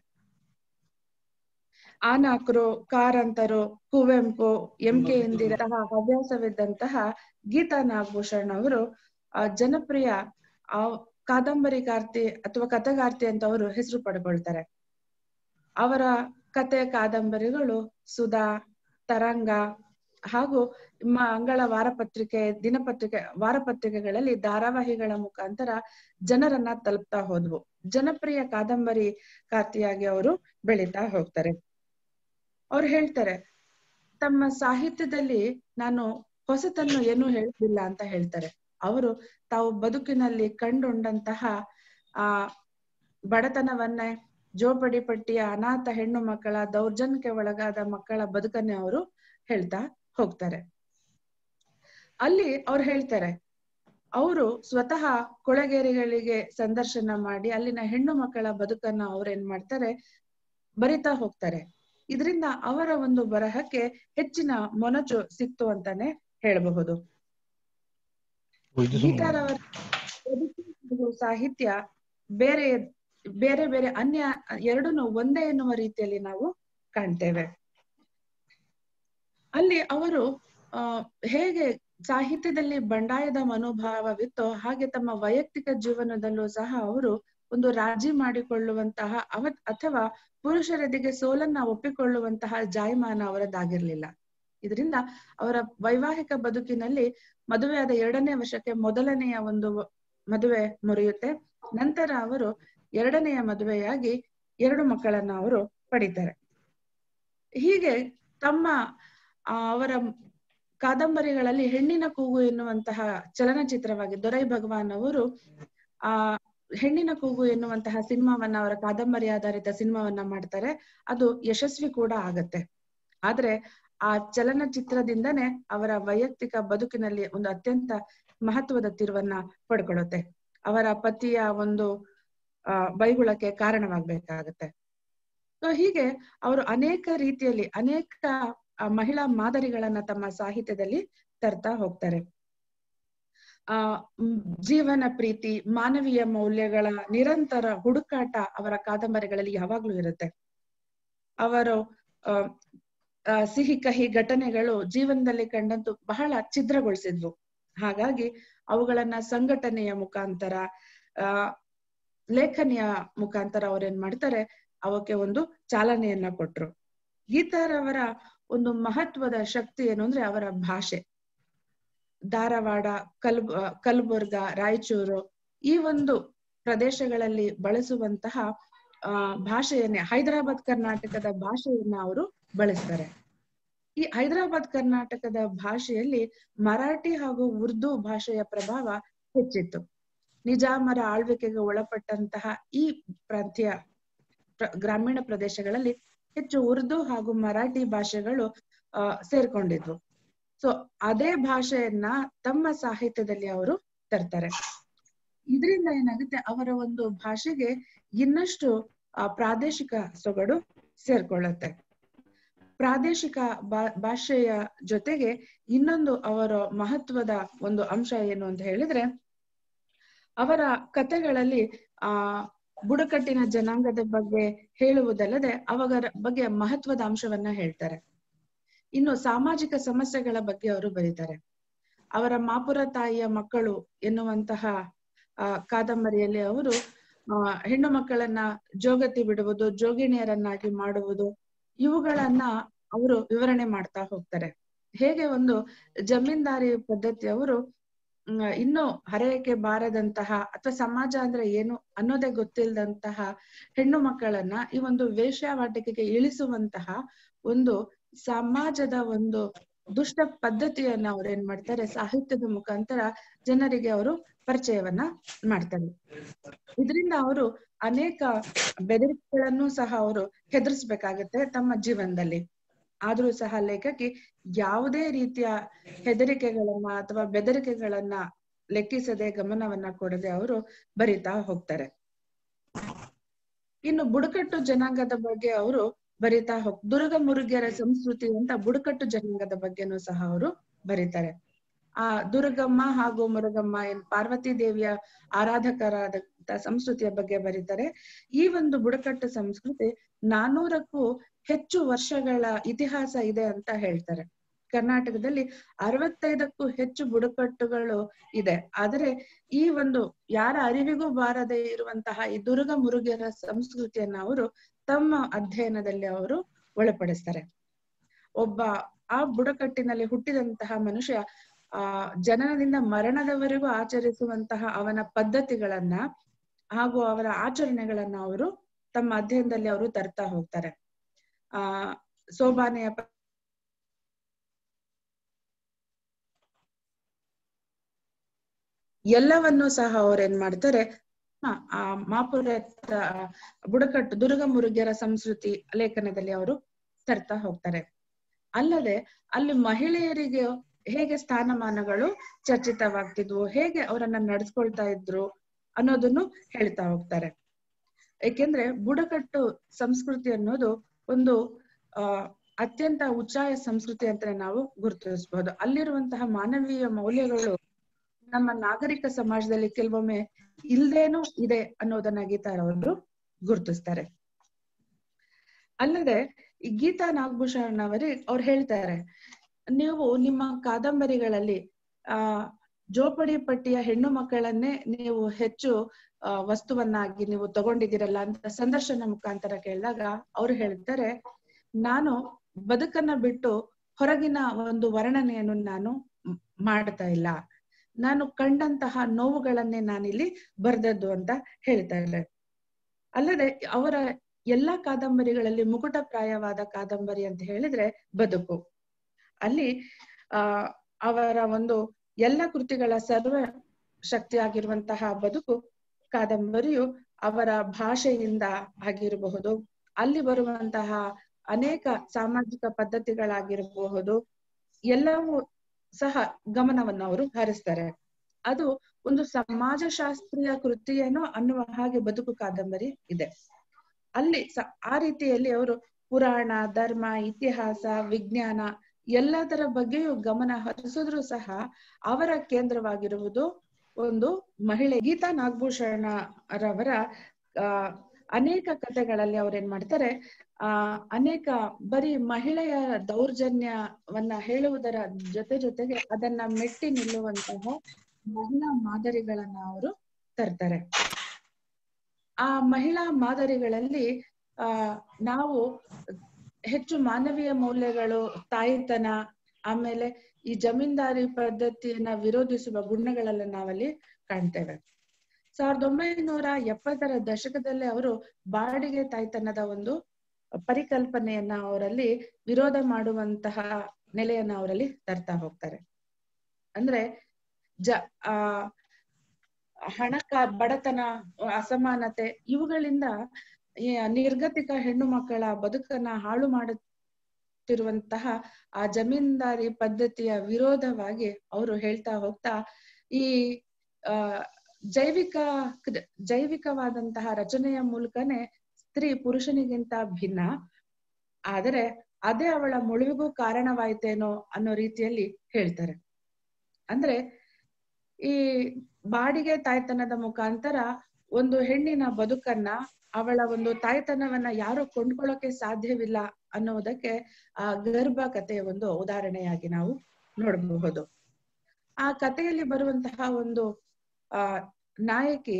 ಆನಾಕ್ರು ಕಾರಂತರು ಕುವೆಂಪು ಎಂ ಕೆ ಇಂದಿರಂತಹ ಹವ್ಯಾಸವಿದ್ದಂತಹ ಗೀತಾ ನಾಗಭೂಷಣ್ ಅವರು ಆ ಜನಪ್ರಿಯ ಆ ಕಾದಂಬರಿಗಾರ್ತಿ ಅಥವಾ ಕಥೆಗಾರ್ತಿ ಅಂತ ಅವರು ಹೆಸರು ಪಡ್ಕೊಳ್ತಾರೆ ಅವರ ಕತೆ ಕಾದಂಬರಿಗಳು ಸುಧಾ ತರಂಗ ಹಾಗೂ ಮಂಗಳ ವಾರಪತ್ರಿಕೆ ದಿನಪತ್ರಿಕೆ ವಾರಪತ್ರಿಕೆಗಳಲ್ಲಿ ಧಾರಾವಾಹಿಗಳ ಮುಖಾಂತರ ಜನರನ್ನ ತಲುಪ್ತಾ ಹೋದ್ವು ಜನಪ್ರಿಯ ಕಾದಂಬರಿ ಕಾರ್ತಿಯಾಗಿ ಅವರು ಬೆಳೀತಾ ಹೋಗ್ತಾರೆ ಅವ್ರು ಹೇಳ್ತಾರೆ ತಮ್ಮ ಸಾಹಿತ್ಯದಲ್ಲಿ ನಾನು ಹೊಸತನ್ನು ಏನೂ ಹೇಳುದಿಲ್ಲ ಅಂತ ಹೇಳ್ತಾರೆ ಅವರು ತಾವು ಬದುಕಿನಲ್ಲಿ ಕಂಡುಂಡಂತಹ ಆ ಬಡತನವನ್ನೇ ಜೋಪಡಿ ಪಟ್ಟಿಯ ಅನಾಥ ಹೆಣ್ಣು ಮಕ್ಕಳ ದೌರ್ಜನ್ಯಕ್ಕೆ ಒಳಗಾದ ಮಕ್ಕಳ ಬದುಕನ್ನೇ ಅವರು ಹೇಳ್ತಾ ಹೋಗ್ತಾರೆ ಅಲ್ಲಿ ಅವ್ರು ಹೇಳ್ತಾರೆ ಅವರು ಸ್ವತಃ ಕೊಳಗೇರಿಗಳಿಗೆ ಸಂದರ್ಶನ ಮಾಡಿ ಅಲ್ಲಿನ ಹೆಣ್ಣು ಮಕ್ಕಳ ಬದುಕನ್ನ ಅವ್ರೇನ್ ಮಾಡ್ತಾರೆ ಬರಿತಾ ಹೋಗ್ತಾರೆ ಇದರಿಂದ ಅವರ ಒಂದು ಬರಹಕ್ಕೆ ಹೆಚ್ಚಿನ ಮೊನಚು ಸಿಕ್ತು ಅಂತಾನೆ ಹೇಳಬಹುದು ಗೀತಾರವರ ಬದುಕು ಸಾಹಿತ್ಯ ಬೇರೆ ಬೇರೆ ಬೇರೆ ಅನ್ಯ ಎರಡನ್ನು ಒಂದೇ ಎನ್ನುವ ರೀತಿಯಲ್ಲಿ ನಾವು ಕಾಣ್ತೇವೆ ಅಲ್ಲಿ ಅವರು ಆ ಹೇಗೆ ಸಾಹಿತ್ಯದಲ್ಲಿ ಬಂಡಾಯದ ಮನೋಭಾವವಿತ್ತೋ ಹಾಗೆ ತಮ್ಮ ವೈಯಕ್ತಿಕ ಜೀವನದಲ್ಲೂ ಸಹ ಅವರು ಒಂದು ರಾಜಿ ಮಾಡಿಕೊಳ್ಳುವಂತಹ ಅವ ಅಥವಾ ಪುರುಷರೆದಿಗೆ ಸೋಲನ್ನ ಒಪ್ಪಿಕೊಳ್ಳುವಂತಹ ಜಾಯಮಾನ ಅವರದ್ದಾಗಿರ್ಲಿಲ್ಲ ಇದರಿಂದ ಅವರ ವೈವಾಹಿಕ ಬದುಕಿನಲ್ಲಿ ಮದುವೆಯಾದ ಎರಡನೇ ವರ್ಷಕ್ಕೆ ಮೊದಲನೆಯ ಒಂದು ಮದುವೆ ಮುರಿಯುತ್ತೆ ನಂತರ ಅವರು ಎರಡನೆಯ ಮದುವೆಯಾಗಿ ಎರಡು ಮಕ್ಕಳನ್ನ ಅವರು ಪಡಿತಾರೆ ಹೀಗೆ ತಮ್ಮ ಆ, ಅವರ ಕಾದಂಬರಿಗಳಲ್ಲಿ ಹೆಣ್ಣಿನ ಕೂಗು ಎನ್ನುವಂತಹ ಚಲನಚಿತ್ರವಾಗಿ ದೊರೈ ಭಗವಾನ್ ಅವರು ಆ ಹೆಣ್ಣಿನ ಕೂಗು ಎನ್ನುವಂತಹ ಸಿನಿಮಾವನ್ನ ಅವರ ಕಾದಂಬರಿ ಆಧಾರಿತ ಸಿನಿಮಾವನ್ನ ಮಾಡ್ತಾರೆ ಅದು ಯಶಸ್ವಿ ಕೂಡ ಆಗತ್ತೆ ಆದ್ರೆ ಆ ಚಲನಚಿತ್ರದಿಂದನೇ ಅವರ ವೈಯಕ್ತಿಕ ಬದುಕಿನಲ್ಲಿ ಒಂದು ಅತ್ಯಂತ ಮಹತ್ವದ ತಿರುವನ್ನ ಪಡ್ಕೊಳ್ಳುತ್ತೆ ಅವರ ಪತಿಯ ಒಂದು ಆ ಬೈಗುಳಕ್ಕೆ ಕಾರಣವಾಗ್ಬೇಕಾಗತ್ತೆ ಸೊ ಹೀಗೆ ಅವರು ಅನೇಕ ರೀತಿಯಲ್ಲಿ ಅನೇಕ ಆ, ಮಹಿಳಾ ಮಾದರಿಗಳನ್ನ ತಮ್ಮ ಸಾಹಿತ್ಯದಲ್ಲಿ ತರ್ತಾ ಹೋಗ್ತಾರೆ ಆ ಮ್, ಜೀವನ ಪ್ರೀತಿ ಮಾನವೀಯ ಮೌಲ್ಯಗಳ ನಿರಂತರ ಹುಡುಕಾಟ ಅವರ ಕಾದಂಬರಿಗಳಲ್ಲಿ ಯಾವಾಗ್ಲೂ ಇರುತ್ತೆ ಅವರು ಆ, ಆ, ಸಿಹಿ ಕಹಿ ಘಟನೆಗಳು ಜೀವನದಲ್ಲಿ ಕಂಡಂತೂ ಬಹಳ ಛಿದ್ರಗೊಳಿಸಿದ್ವು ಹಾಗಾಗಿ ಅವುಗಳನ್ನ ಸಂಘಟನೆಯ ಮುಖಾಂತರ ಆ ಲೇಖನಿಯ ಮುಖಾಂತರ ಅವ್ರೇನ್ ಮಾಡ್ತಾರೆ ಅವಕ್ಕೆ ಒಂದು ಚಾಲನೆಯನ್ನ ಕೊಟ್ರು ಗೀತಾರವರ ಒಂದು ಮಹತ್ವದ ಶಕ್ತಿ ಏನು ಅಂದ್ರೆ ಅವರ ಭಾಷೆ ಧಾರವಾಡ ಕಲ್ಬ ಕಲಬುರ್ಗ ರಾಯಚೂರು ಈ ಒಂದು ಪ್ರದೇಶಗಳಲ್ಲಿ ಬಳಸುವಂತಹ ಆ ಭಾಷೆಯನ್ನೇ ಹೈದರಾಬಾದ್ ಕರ್ನಾಟಕದ ಭಾಷೆಯನ್ನ ಅವರು ಬಳಸ್ತಾರೆ ಈ ಹೈದರಾಬಾದ್ ಕರ್ನಾಟಕದ ಭಾಷೆಯಲ್ಲಿ ಮರಾಠಿ ಹಾಗೂ ಉರ್ದು ಭಾಷೆಯ ಪ್ರಭಾವ ಹೆಚ್ಚಿತ್ತು ನಿಜಾಮರ ಆಳ್ವಿಕೆಗೆ ಒಳಪಟ್ಟಂತಹ ಈ ಪ್ರಾಂತ್ಯ ಪ್ರ- ಗ್ರಾಮೀಣ ಪ್ರದೇಶಗಳಲ್ಲಿ ಹೆಚ್ಚು ಉರ್ದು ಹಾಗೂ ಮರಾಠಿ ಭಾಷೆಗಳು ಆ ಸೇರ್ಕೊಂಡಿದ್ವು ಸೊ ಅದೇ ಭಾಷೆಯನ್ನ ತಮ್ಮ ಸಾಹಿತ್ಯದಲ್ಲಿ ಅವರು ತರ್ತಾರೆ ಇದರಿಂದ ಏನಾಗುತ್ತೆ ಅವರ ಒಂದು ಭಾಷೆಗೆ ಇನ್ನಷ್ಟು ಆ ಪ್ರಾದೇಶಿಕ ಸೊಗಡು ಸೇರ್ಕೊಳ್ಳುತ್ತೆ ಪ್ರಾದೇಶಿಕ ಬಾ ಭಾಷೆಯ ಜೊತೆಗೆ ಇನ್ನೊಂದು ಅವರ ಮಹತ್ವದ ಒಂದು ಅಂಶ ಏನು ಅಂತ ಹೇಳಿದ್ರೆ ಅವರ ಕಥೆಗಳಲ್ಲಿ ಆ ಬುಡಕಟ್ಟಿನ ಜನಾಂಗದ ಬಗ್ಗೆ ಹೇಳುವುದಲ್ಲದೆ ಅವರ ಬಗ್ಗೆ ಮಹತ್ವದ ಅಂಶವನ್ನ ಹೇಳ್ತಾರೆ ಇನ್ನು ಸಾಮಾಜಿಕ ಸಮಸ್ಯೆಗಳ ಬಗ್ಗೆ ಅವರು ಬರೀತಾರೆ ಅವರ ಮಾಪುರ ತಾಯಿಯ ಮಕ್ಕಳು ಎನ್ನುವಂತಹ ಆ ಕಾದಂಬರಿಯಲ್ಲಿ ಅವರು ಆ ಹೆಣ್ಣು ಮಕ್ಕಳನ್ನ ಜೋಗತಿ ಬಿಡುವುದು ಜೋಗಿಣಿಯರನ್ನಾಗಿ ಮಾಡುವುದು ಇವುಗಳನ್ನ ಅವರು ವಿವರಣೆ ಮಾಡ್ತಾ ಹೋಗ್ತಾರೆ ಹೇಗೆ ಒಂದು ಜಮೀನ್ದಾರಿ ಪದ್ಧತಿ ಅವರು ಮ್, ಇನ್ನು ಹರೆಯಕ್ಕೆ ಬಾರದಂತಹ ಅಥವಾ ಸಮಾಜ ಅಂದ್ರೆ ಏನು ಅನ್ನೋದೇ ಗೊತ್ತಿಲ್ಲದಂತಹ ಹೆಣ್ಣು ಮಕ್ಕಳನ್ನ ಈ ಒಂದು ವೇಶ್ಯಾವಾಟಿಕೆಗೆ ಇಳಿಸುವಂತಹ ಒಂದು ಸಮಾಜದ ಒಂದು ದುಷ್ಟ ಪದ್ಧತಿಯನ್ನ ಅವ್ರು ಏನ್ ಮಾಡ್ತಾರೆ ಸಾಹಿತ್ಯದ ಮುಖಾಂತರ ಜನರಿಗೆ ಅವರು ಪರಿಚಯವನ್ನ ಮಾಡ್ತಾರೆ ಇದರಿಂದ ಅವರು ಅನೇಕ ಬೆದರಿಕೆಗಳನ್ನು ಸಹ ಅವರು ಹೆದರ್ಸ್ಬೇಕಾಗತ್ತೆ ತಮ್ಮ ಜೀವನದಲ್ಲಿ ಆದ್ರೂ ಸಹ ಲೇಖಕಿ ಯಾವುದೇ ರೀತಿಯ ಹೆದರಿಕೆಗಳನ್ನ ಅಥವಾ ಬೆದರಿಕೆಗಳನ್ನ ಲೆಕ್ಕಿಸದೆ ಗಮನವನ್ನ ಕೊಡದೆ ಅವರು ಬರಿತಾ ಹೋಗ್ತಾರೆ ಇನ್ನು ಬುಡಕಟ್ಟು ಜನಾಂಗದ ಬಗ್ಗೆ ಅವರು ಬರಿತಾ ಹೋಗ್ ದುರ್ಗ ಮುರುಗಿಯರ ಸಂಸ್ಕೃತಿ ಅಂತ ಬುಡಕಟ್ಟು ಜನಾಂಗದ ಬಗ್ಗೆನೂ ಸಹ ಅವರು ಬರೀತಾರೆ ಆ ದುರ್ಗಮ್ಮ ಹಾಗೂ ಮುರುಗಮ್ಮ ಏನ್ ಪಾರ್ವತಿ ದೇವಿಯ ಆರಾಧಕರಾದ ಸಂಸ್ಕೃತಿಯ ಬಗ್ಗೆ ಬರೀತಾರೆ ಈ ಒಂದು ಬುಡಕಟ್ಟು ಸಂಸ್ಕೃತಿ ನಾನೂರಕ್ಕೂ ಹೆಚ್ಚು ವರ್ಷಗಳ ಇತಿಹಾಸ ಇದೆ ಅಂತ ಹೇಳ್ತಾರೆ ಕರ್ನಾಟಕದಲ್ಲಿ ಅರವತ್ತೈದಕ್ಕೂ ಹೆಚ್ಚು ಬುಡಕಟ್ಟುಗಳು ಇದೆ ಆದರೆ ಈ ಒಂದು ಯಾರ ಅರಿವಿಗೂ ಬಾರದೆ ಇರುವಂತಹ ಈ ದುರ್ಗ ಮುರುಗಿಯರ ಸಂಸ್ಕೃತಿಯನ್ನ ಅವರು ತಮ್ಮ ಅಧ್ಯಯನದಲ್ಲಿ ಅವರು ಒಳಪಡಿಸ್ತಾರೆ ಒಬ್ಬ ಆ ಬುಡಕಟ್ಟಿನಲ್ಲಿ ಹುಟ್ಟಿದಂತಹ ಮನುಷ್ಯ ಆ ಜನನದಿಂದ ಮರಣದವರೆಗೂ ಆಚರಿಸುವಂತಹ ಅವನ ಪದ್ಧತಿಗಳನ್ನ ಹಾಗೂ ಅವರ ಆಚರಣೆಗಳನ್ನ ಅವರು ತಮ್ಮ ಅಧ್ಯಯನದಲ್ಲಿ ಅವರು ತರ್ತಾ ಹೋಗ್ತಾರೆ ಆ ಸೋಬಾನೆಯ ಪ- ಎಲ್ಲವನ್ನೂ ಸಹ ಅವ್ರೇನ್ ಮಾಡ್ತಾರೆ ಹ, ಆ ಮಾಪುರ ಬುಡಕಟ್ಟು ದುರ್ಗ ಮುರುಗ್ಯರ ಸಂಸ್ಕೃತಿ ಲೇಖನದಲ್ಲಿ ಅವರು ತರ್ತಾ ಹೋಗ್ತಾರೆ ಅಲ್ಲದೆ ಅಲ್ಲಿ ಮಹಿಳೆಯರಿಗೆ ಹೇಗೆ ಸ್ಥಾನಮಾನಗಳು ಚರ್ಚಿತವಾಗ್ತಿದ್ವು ಹೇಗೆ ಅವರನ್ನ ನಡೆಸ್ಕೊಳ್ತಾ ಇದ್ರು ಅನ್ನೋದನ್ನು ಹೇಳ್ತಾ ಹೋಗ್ತಾರೆ ಏಕೆಂದ್ರೆ ಬುಡಕಟ್ಟು ಸಂಸ್ಕೃತಿ ಅನ್ನೋದು ಒಂದು ಆ ಅತ್ಯಂತ ಉಚ್ಚಾಯ ಸಂಸ್ಕೃತಿ ಅಂತ ನಾವು ಗುರುತಿಸಬಹುದು ಅಲ್ಲಿರುವಂತಹ ಮಾನವೀಯ ಮೌಲ್ಯಗಳು ನಮ್ಮ ನಾಗರಿಕ ಸಮಾಜದಲ್ಲಿ ಕೆಲವೊಮ್ಮೆ ಇಲ್ದೇನೂ ಇದೆ ಅನ್ನೋದನ್ನ ಗೀತಾ ಅವರು ಗುರುತಿಸ್ತಾರೆ ಅಲ್ಲದೆ ಈ ಗೀತಾ ನಾಗಭೂಷಣ್ ಅವರಿಗೆ ಅವ್ರು ಹೇಳ್ತಾರೆ ನೀವು ನಿಮ್ಮ ಕಾದಂಬರಿಗಳಲ್ಲಿ ಆ ಜೋಪಡಿ ಪಟ್ಟಿಯ ಹೆಣ್ಣು ಮಕ್ಕಳನ್ನೇ ನೀವು ಹೆಚ್ಚು ಆ, ವಸ್ತುವನ್ನಾಗಿ ನೀವು ತಗೊಂಡಿದ್ದೀರಲ್ಲ ಅಂತ ಸಂದರ್ಶನ ಮುಖಾಂತರ ಕೇಳಿದಾಗ ಅವ್ರು ಹೇಳ್ತಾರೆ ನಾನು ಬದುಕನ್ನ ಬಿಟ್ಟು ಹೊರಗಿನ ಒಂದು ವರ್ಣನೆಯನ್ನು ನಾನು ಮ್- ಮಾಡ್ತಾ ಇಲ್ಲ ನಾನು ಕಂಡಂತಹ ನೋವುಗಳನ್ನೇ ನಾನಿಲ್ಲಿ ಬರ್ದದ್ದು ಅಂತ ಹೇಳ್ತಾರೆ ಅಲ್ಲದೆ ಅವರ ಎಲ್ಲಾ ಕಾದಂಬರಿಗಳಲ್ಲಿ ಮುಕುಟಪ್ರಾಯವಾದ ಕಾದಂಬರಿ ಅಂತ ಹೇಳಿದ್ರೆ ಬದುಕು ಅಲ್ಲಿ ಆ ಅವರ ಒಂದು ಎಲ್ಲ ಕೃತಿಗಳ ಸರ್ವ ಶಕ್ತಿಯಾಗಿರುವಂತಹ ಬದುಕು ಕಾದಂಬರಿಯು ಅವರ ಭಾಷೆಯಿಂದ ಆಗಿರಬಹುದು ಅಲ್ಲಿ ಬರುವಂತಹ ಅನೇಕ ಸಾಮಾಜಿಕ ಪದ್ಧತಿಗಳಾಗಿರಬಹುದು ಎಲ್ಲವೂ ಸಹ ಗಮನವನ್ನು ಅವರು ಹರಿಸ್ತಾರೆ ಅದು ಒಂದು ಸಮಾಜಶಾಸ್ತ್ರೀಯ ಕೃತಿಯೇನೋ ಅನ್ನುವ ಹಾಗೆ ಬದುಕು ಕಾದಂಬರಿ ಇದೆ ಅಲ್ಲಿ ಸ- ಆ ರೀತಿಯಲ್ಲಿ ಅವರು ಪುರಾಣ ಧರ್ಮ ಇತಿಹಾಸ ವಿಜ್ಞಾನ ಎಲ್ಲದರ ಬಗ್ಗೆಯೂ ಗಮನ ಹರಿಸಿದ್ರು ಸಹ ಅವರ ಕೇಂದ್ರವಾಗಿರುವುದು ಒಂದು ಮಹಿಳೆ ಗೀತಾ ನಾಗಭೂಷಣ ರವರ ಆ ಅನೇಕ ಕಥೆಗಳಲ್ಲಿ ಅವ್ರೇನ್ ಮಾಡ್ತಾರೆ ಆ ಅನೇಕ ಬರೀ ಮಹಿಳೆಯ ದೌರ್ಜನ್ಯವನ್ನ ಹೇಳುವುದರ ಜೊತೆ ಜೊತೆಗೆ ಅದನ್ನ ಮೆಟ್ಟಿ ನಿಲ್ಲುವಂತಹ ಮಹಿಳಾ ಮಾದರಿಗಳನ್ನ ಅವರು ತರ್ತಾರೆ ಆ ಮಹಿಳಾ ಮಾದರಿಗಳಲ್ಲಿ ಆ ನಾವು ಹೆಚ್ಚು ಮಾನವೀಯ ಮೌಲ್ಯಗಳು ತಾಯಿತನ ಆಮೇಲೆ ಈ ಜಮೀನ್ದಾರಿ ಪದ್ಧತಿಯನ್ನ ವಿರೋಧಿಸುವ ಗುಣಗಳೆಲ್ಲ ನಾವಲ್ಲಿ ಕಾಣ್ತೇವೆ ಸಾವಿರದ ಒಂಬೈನೂರ ಎಪ್ಪತ್ತರ ದಶಕದಲ್ಲಿ ಅವರು ಬಾಡಿಗೆ ತಾಯ್ತನದ ಒಂದು ಪರಿಕಲ್ಪನೆಯನ್ನ ಅವರಲ್ಲಿ ವಿರೋಧ ಮಾಡುವಂತಹ ನೆಲೆಯನ್ನ ಅವರಲ್ಲಿ ತರ್ತಾ ಹೋಗ್ತಾರೆ ಅಂದ್ರೆ ಜ ಆ ಹಣಕ ಬಡತನ ಅಸಮಾನತೆ ಇವುಗಳಿಂದ ಈ ನಿರ್ಗತಿಕ ಹೆಣ್ಣು ಮಕ್ಕಳ ಬದುಕನ್ನ ಹಾಳು ಮಾಡುತ್ತಿರುವಂತಹ ಆ ಜಮೀನ್ದಾರಿ ಪದ್ಧತಿಯ ವಿರೋಧವಾಗಿ ಅವರು ಹೇಳ್ತಾ ಹೋಗ್ತಾ ಈ ಆ ಜೈವಿಕ ಜೈವಿಕವಾದಂತಹ ರಚನೆಯ ಮೂಲಕನೇ ಸ್ತ್ರೀ ಪುರುಷನಿಗಿಂತ ಭಿನ್ನ ಆದರೆ ಅದೇ ಅವಳ ಮುಳುವಿಗೂ ಕಾರಣವಾಯ್ತೇನೋ ಅನ್ನೋ ರೀತಿಯಲ್ಲಿ ಹೇಳ್ತಾರೆ ಅಂದ್ರೆ ಈ ಬಾಡಿಗೆ ತಾಯ್ತನದ ಮುಖಾಂತರ ಒಂದು ಹೆಣ್ಣಿನ ಬದುಕನ್ನ ಅವಳ ಒಂದು ತಾಯ್ತನವನ್ನ ಯಾರು ಕೊಂಡ್ಕೊಳ್ಳೋಕೆ ಸಾಧ್ಯವಿಲ್ಲ ಅನ್ನೋದಕ್ಕೆ ಆ ಗರ್ಭ ಕಥೆಯ ಒಂದು ಉದಾಹರಣೆಯಾಗಿ ನಾವು ನೋಡಬಹುದು ಆ ಕಥೆಯಲ್ಲಿ ಬರುವಂತಹ ಒಂದು ಆ ನಾಯಕಿ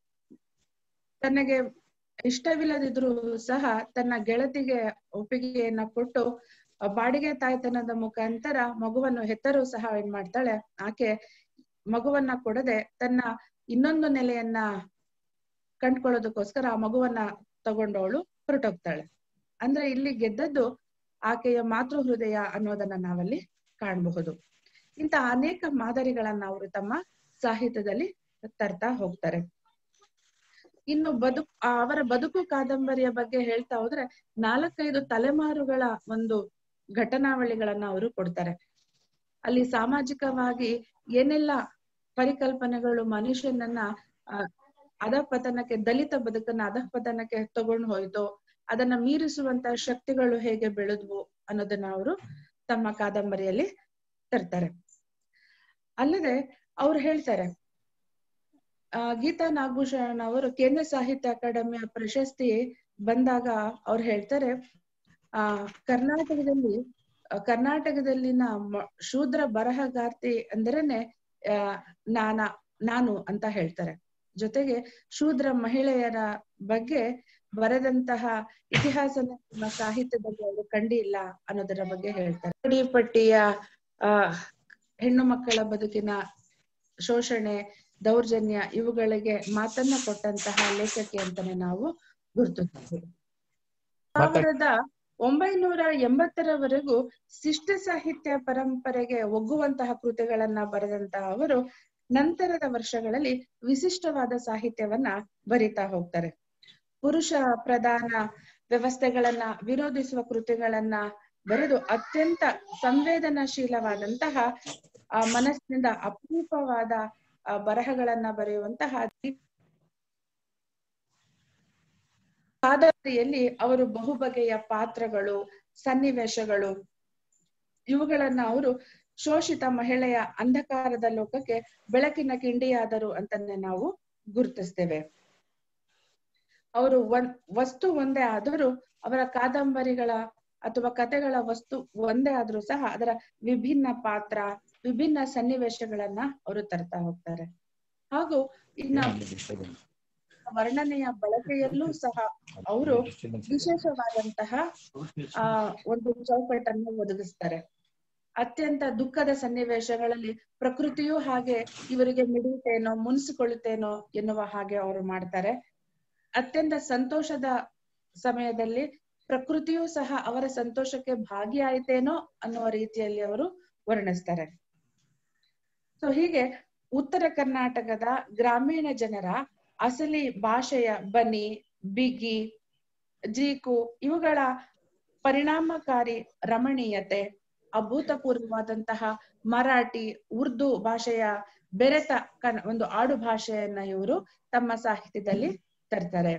ತನಗೆ ಇಷ್ಟವಿಲ್ಲದಿದ್ರು ಸಹ ತನ್ನ ಗೆಳತಿಗೆ ಒಪ್ಪಿಗೆಯನ್ನ ಕೊಟ್ಟು ಆ ಬಾಡಿಗೆ ತಾಯ್ತನದ ಮುಖಾಂತರ ಮಗುವನ್ನು ಹೆತ್ತರೂ ಸಹ ಏನ್ ಮಾಡ್ತಾಳೆ ಆಕೆ ಮಗುವನ್ನ ಕೊಡದೆ ತನ್ನ ಇನ್ನೊಂದು ನೆಲೆಯನ್ನ ಕಂಡ್ಕೊಳ್ಳೋದಕ್ಕೋಸ್ಕರ ಆ ಮಗುವನ್ನ ತಗೊಂಡವಳು ಹೊರಟೋಗ್ತಾಳೆ ಅಂದ್ರೆ ಇಲ್ಲಿ ಗೆದ್ದದ್ದು ಆಕೆಯ ಮಾತೃ ಹೃದಯ ಅನ್ನೋದನ್ನ ನಾವಲ್ಲಿ ಕಾಣಬಹುದು ಇಂತ ಅನೇಕ ಮಾದರಿಗಳನ್ನ ಅವರು ತಮ್ಮ ಸಾಹಿತ್ಯದಲ್ಲಿ ತರ್ತಾ ಹೋಗ್ತಾರೆ ಇನ್ನು ಬದುಕು ಅವರ ಬದುಕು ಕಾದಂಬರಿಯ ಬಗ್ಗೆ ಹೇಳ್ತಾ ಹೋದ್ರೆ ನಾಲ್ಕೈದು ತಲೆಮಾರುಗಳ ಒಂದು ಘಟನಾವಳಿಗಳನ್ನ ಅವರು ಕೊಡ್ತಾರೆ ಅಲ್ಲಿ ಸಾಮಾಜಿಕವಾಗಿ ಏನೆಲ್ಲ ಪರಿಕಲ್ಪನೆಗಳು ಮನುಷ್ಯನನ್ನ ಅಹ್ ಅಧಪತನಕ್ಕೆ ದಲಿತ ಬದುಕನ್ನ ಅಧಪತನಕ್ಕೆ ತಗೊಂಡು ಹೋಯ್ತು ಅದನ್ನ ಮೀರಿಸುವಂತ ಶಕ್ತಿಗಳು ಹೇಗೆ ಬೆಳೆದ್ವು ಅನ್ನೋದನ್ನ ಅವರು ತಮ್ಮ ಕಾದಂಬರಿಯಲ್ಲಿ ತರ್ತಾರೆ ಅಲ್ಲದೆ ಅವ್ರು ಹೇಳ್ತಾರೆ ಆ ಗೀತಾ ನಾಗಭೂಷಣ್ ಅವರು ಕೇಂದ್ರ ಸಾಹಿತ್ಯ ಅಕಾಡೆಮಿಯ ಪ್ರಶಸ್ತಿ ಬಂದಾಗ ಅವ್ರು ಹೇಳ್ತಾರೆ ಆ ಕರ್ನಾಟಕದಲ್ಲಿ ಕರ್ನಾಟಕದಲ್ಲಿನ ಶೂದ್ರ ಬರಹಗಾರ್ತಿ ಅಂದ್ರೇನೆ ಆ ನಾನ ನಾನು ಅಂತ ಹೇಳ್ತಾರೆ ಜೊತೆಗೆ ಶೂದ್ರ ಮಹಿಳೆಯರ ಬಗ್ಗೆ ಬರೆದಂತಹ ಇತಿಹಾಸ ಸಾಹಿತ್ಯದಲ್ಲಿ ಅವರು ಕಂಡಿಲ್ಲ ಅನ್ನೋದರ ಬಗ್ಗೆ ಹೇಳ್ತಾರೆ ಪಟ್ಟಿಯ ಆ ಹೆಣ್ಣು ಮಕ್ಕಳ ಬದುಕಿನ ಶೋಷಣೆ ದೌರ್ಜನ್ಯ ಇವುಗಳಿಗೆ ಮಾತನ್ನ ಕೊಟ್ಟಂತಹ ಲೇಖಕಿ ಅಂತಾನೆ ನಾವು ಗುರುತಿಸ್ತೀವಿ ಸಾವಿರದ ಒಂಬೈನೂರ ಎಂಬತ್ತರವರೆಗೂ ಶಿಷ್ಟ ಸಾಹಿತ್ಯ ಪರಂಪರೆಗೆ ಒಗ್ಗುವಂತಹ ಕೃತಿಗಳನ್ನ ಬರೆದಂತಹ ಅವರು ನಂತರದ ವರ್ಷಗಳಲ್ಲಿ ವಿಶಿಷ್ಟವಾದ ಸಾಹಿತ್ಯವನ್ನ ಬರಿತಾ ಹೋಗ್ತಾರೆ ಪುರುಷ ಪ್ರಧಾನ ವ್ಯವಸ್ಥೆಗಳನ್ನ ವಿರೋಧಿಸುವ ಕೃತಿಗಳನ್ನ ಬರೆದು ಅತ್ಯಂತ ಸಂವೇದನಾಶೀಲವಾದಂತಹ ಆ ಮನಸ್ಸಿನಿಂದ ಅಪರೂಪವಾದ ಬರಹಗಳನ್ನ ಬರೆಯುವಂತಹ ಕಾದಂಬರಿಯಲ್ಲಿ ಅವರು ಬಹುಬಗೆಯ ಪಾತ್ರಗಳು ಸನ್ನಿವೇಶಗಳು ಇವುಗಳನ್ನ ಅವರು ಶೋಷಿತ ಮಹಿಳೆಯ ಅಂಧಕಾರದ ಲೋಕಕ್ಕೆ ಬೆಳಕಿನ ಕಿಂಡಿಯಾದರು ಅಂತನೇ ನಾವು ಗುರುತಿಸ್ತೇವೆ ಅವರು ಒಂದ್ ವಸ್ತು ಒಂದೇ ಆದರೂ ಅವರ ಕಾದಂಬರಿಗಳ ಅಥವಾ ಕಥೆಗಳ ವಸ್ತು ಒಂದೇ ಆದ್ರೂ ಸಹ ಅದರ ವಿಭಿನ್ನ ಪಾತ್ರ ವಿಭಿನ್ನ ಸನ್ನಿವೇಶಗಳನ್ನ ಅವರು ತರ್ತಾ ಹೋಗ್ತಾರೆ ಹಾಗೂ ಇನ್ನ ವರ್ಣನೆಯ ಬಳಕೆಯಲ್ಲೂ ಸಹ ಅವರು ವಿಶೇಷವಾದಂತಹ ಆ ಒಂದು ಚೌಕಟ್ಟನ್ನು ಒದಗಿಸ್ತಾರೆ ಅತ್ಯಂತ ದುಃಖದ ಸನ್ನಿವೇಶಗಳಲ್ಲಿ ಪ್ರಕೃತಿಯೂ ಹಾಗೆ ಇವರಿಗೆ ಮಿಡಿಯುತ್ತೇನೋ ಮುನ್ಸಿಕೊಳ್ಳುತ್ತೇನೋ ಎನ್ನುವ ಹಾಗೆ ಅವರು ಮಾಡ್ತಾರೆ ಅತ್ಯಂತ ಸಂತೋಷದ ಸಮಯದಲ್ಲಿ ಪ್ರಕೃತಿಯೂ ಸಹ ಅವರ ಸಂತೋಷಕ್ಕೆ ಭಾಗಿಯಾಯಿತೇನೋ ಅನ್ನುವ ರೀತಿಯಲ್ಲಿ ಅವರು ವರ್ಣಿಸ್ತಾರೆ ಸೊ ಹೀಗೆ ಉತ್ತರ ಕರ್ನಾಟಕದ ಗ್ರಾಮೀಣ ಜನರ ಅಸಲಿ ಭಾಷೆಯ ಬನಿ ಬಿಗಿ ಜೀಕು ಇವುಗಳ ಪರಿಣಾಮಕಾರಿ ರಮಣೀಯತೆ ಅಭೂತಪೂರ್ವವಾದಂತಹ ಮರಾಠಿ ಉರ್ದು ಭಾಷೆಯ ಬೆರೆತ ಕನ್ ಒಂದು ಆಡು ಭಾಷೆಯನ್ನ ಇವರು ತಮ್ಮ ಸಾಹಿತ್ಯದಲ್ಲಿ ತರ್ತಾರೆ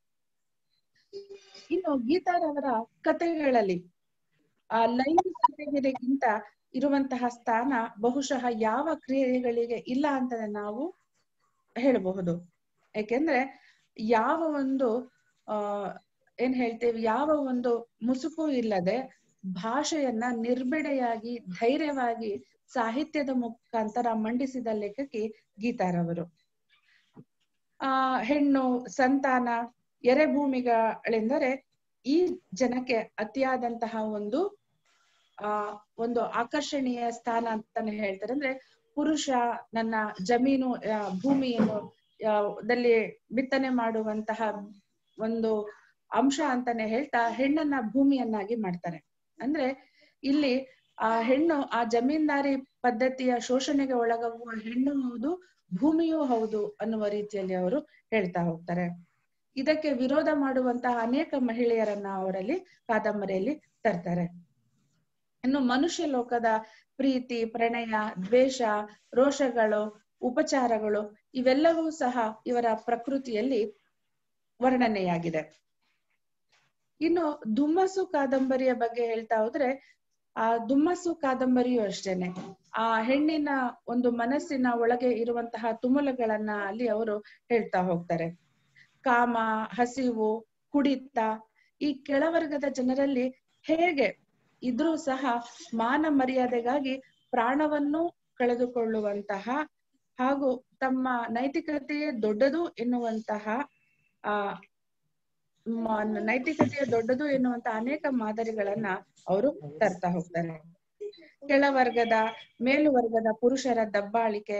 ಇನ್ನು ಗೀತಾರವರ ಕಥೆಗಳಲ್ಲಿ ಆ ಲೈಂಗಿಕತೆಗಿಂತ ಇರುವಂತಹ ಸ್ಥಾನ ಬಹುಶಃ ಯಾವ ಕ್ರಿಯೆಗಳಿಗೆ ಇಲ್ಲ ಅಂತ ನಾವು ಹೇಳಬಹುದು ಯಾಕೆಂದ್ರೆ ಯಾವ ಒಂದು ಆ ಏನ್ ಹೇಳ್ತೇವೆ ಯಾವ ಒಂದು ಮುಸುಕು ಇಲ್ಲದೆ ಭಾಷೆಯನ್ನ ನಿರ್ಬಿಡೆಯಾಗಿ ಧೈರ್ಯವಾಗಿ ಸಾಹಿತ್ಯದ ಮುಖಾಂತರ ಮಂಡಿಸಿದ ಲೇಖಕಿ ಗೀತಾರವರು ಆ ಹೆಣ್ಣು ಸಂತಾನ ಎರೆಭೂಮಿಗಳೆಂದರೆ ಈ ಜನಕ್ಕೆ ಅತಿಯಾದಂತಹ ಒಂದು ಆ ಒಂದು ಆಕರ್ಷಣೀಯ ಸ್ಥಾನ ಅಂತಾನೆ ಹೇಳ್ತಾರೆ ಅಂದ್ರೆ ಪುರುಷ ನನ್ನ ಜಮೀನು ಭೂಮಿಯನ್ನು ದಲ್ಲಿ ಬಿತ್ತನೆ ಮಾಡುವಂತಹ ಒಂದು ಅಂಶ ಅಂತಾನೆ ಹೇಳ್ತಾ ಹೆಣ್ಣನ್ನ ಭೂಮಿಯನ್ನಾಗಿ ಮಾಡ್ತಾರೆ ಅಂದ್ರೆ ಇಲ್ಲಿ ಆ ಹೆಣ್ಣು ಆ ಜಮೀನ್ದಾರಿ ಪದ್ಧತಿಯ ಶೋಷಣೆಗೆ ಒಳಗಾಗುವ ಹೆಣ್ಣು ಹೌದು ಭೂಮಿಯೂ ಹೌದು ಅನ್ನುವ ರೀತಿಯಲ್ಲಿ ಅವರು ಹೇಳ್ತಾ ಹೋಗ್ತಾರೆ ಇದಕ್ಕೆ ವಿರೋಧ ಮಾಡುವಂತಹ ಅನೇಕ ಮಹಿಳೆಯರನ್ನ ಅವರಲ್ಲಿ ಕಾದಂಬರಿಯಲ್ಲಿ ತರ್ತಾರೆ ಇನ್ನು ಮನುಷ್ಯ ಲೋಕದ ಪ್ರೀತಿ ಪ್ರಣಯ ದ್ವೇಷ ರೋಷಗಳು ಉಪಚಾರಗಳು ಇವೆಲ್ಲವೂ ಸಹ ಇವರ ಪ್ರಕೃತಿಯಲ್ಲಿ ವರ್ಣನೆಯಾಗಿದೆ ಇನ್ನು ದುಮ್ಮಸ್ಸು ಕಾದಂಬರಿಯ ಬಗ್ಗೆ ಹೇಳ್ತಾ ಹೋದ್ರೆ ಆ ದುಮ್ಮಸ್ಸು ಕಾದಂಬರಿಯು ಅಷ್ಟೇನೆ ಆ ಹೆಣ್ಣಿನ ಒಂದು ಮನಸ್ಸಿನ ಒಳಗೆ ಇರುವಂತಹ ತುಮುಲಗಳನ್ನ ಅಲ್ಲಿ ಅವರು ಹೇಳ್ತಾ ಹೋಗ್ತಾರೆ ಕಾಮ ಹಸಿವು ಕುಡಿತ ಈ ಕೆಳವರ್ಗದ ಜನರಲ್ಲಿ ಹೇಗೆ ಇದ್ರೂ ಸಹ ಮಾನ ಮರ್ಯಾದೆಗಾಗಿ ಪ್ರಾಣವನ್ನು ಕಳೆದುಕೊಳ್ಳುವಂತಹ ಹಾಗೂ ತಮ್ಮ ನೈತಿಕತೆಯೇ ದೊಡ್ಡದು ಎನ್ನುವಂತಹ ಆ ನೈತಿಕತೆಯ ದೊಡ್ಡದು ಎನ್ನುವಂತ ಅನೇಕ ಮಾದರಿಗಳನ್ನ ಅವರು ತರ್ತಾ ಹೋಗ್ತಾರೆ ಕೆಳವರ್ಗದ ಮೇಲುವರ್ಗದ ಪುರುಷರ ದಬ್ಬಾಳಿಕೆ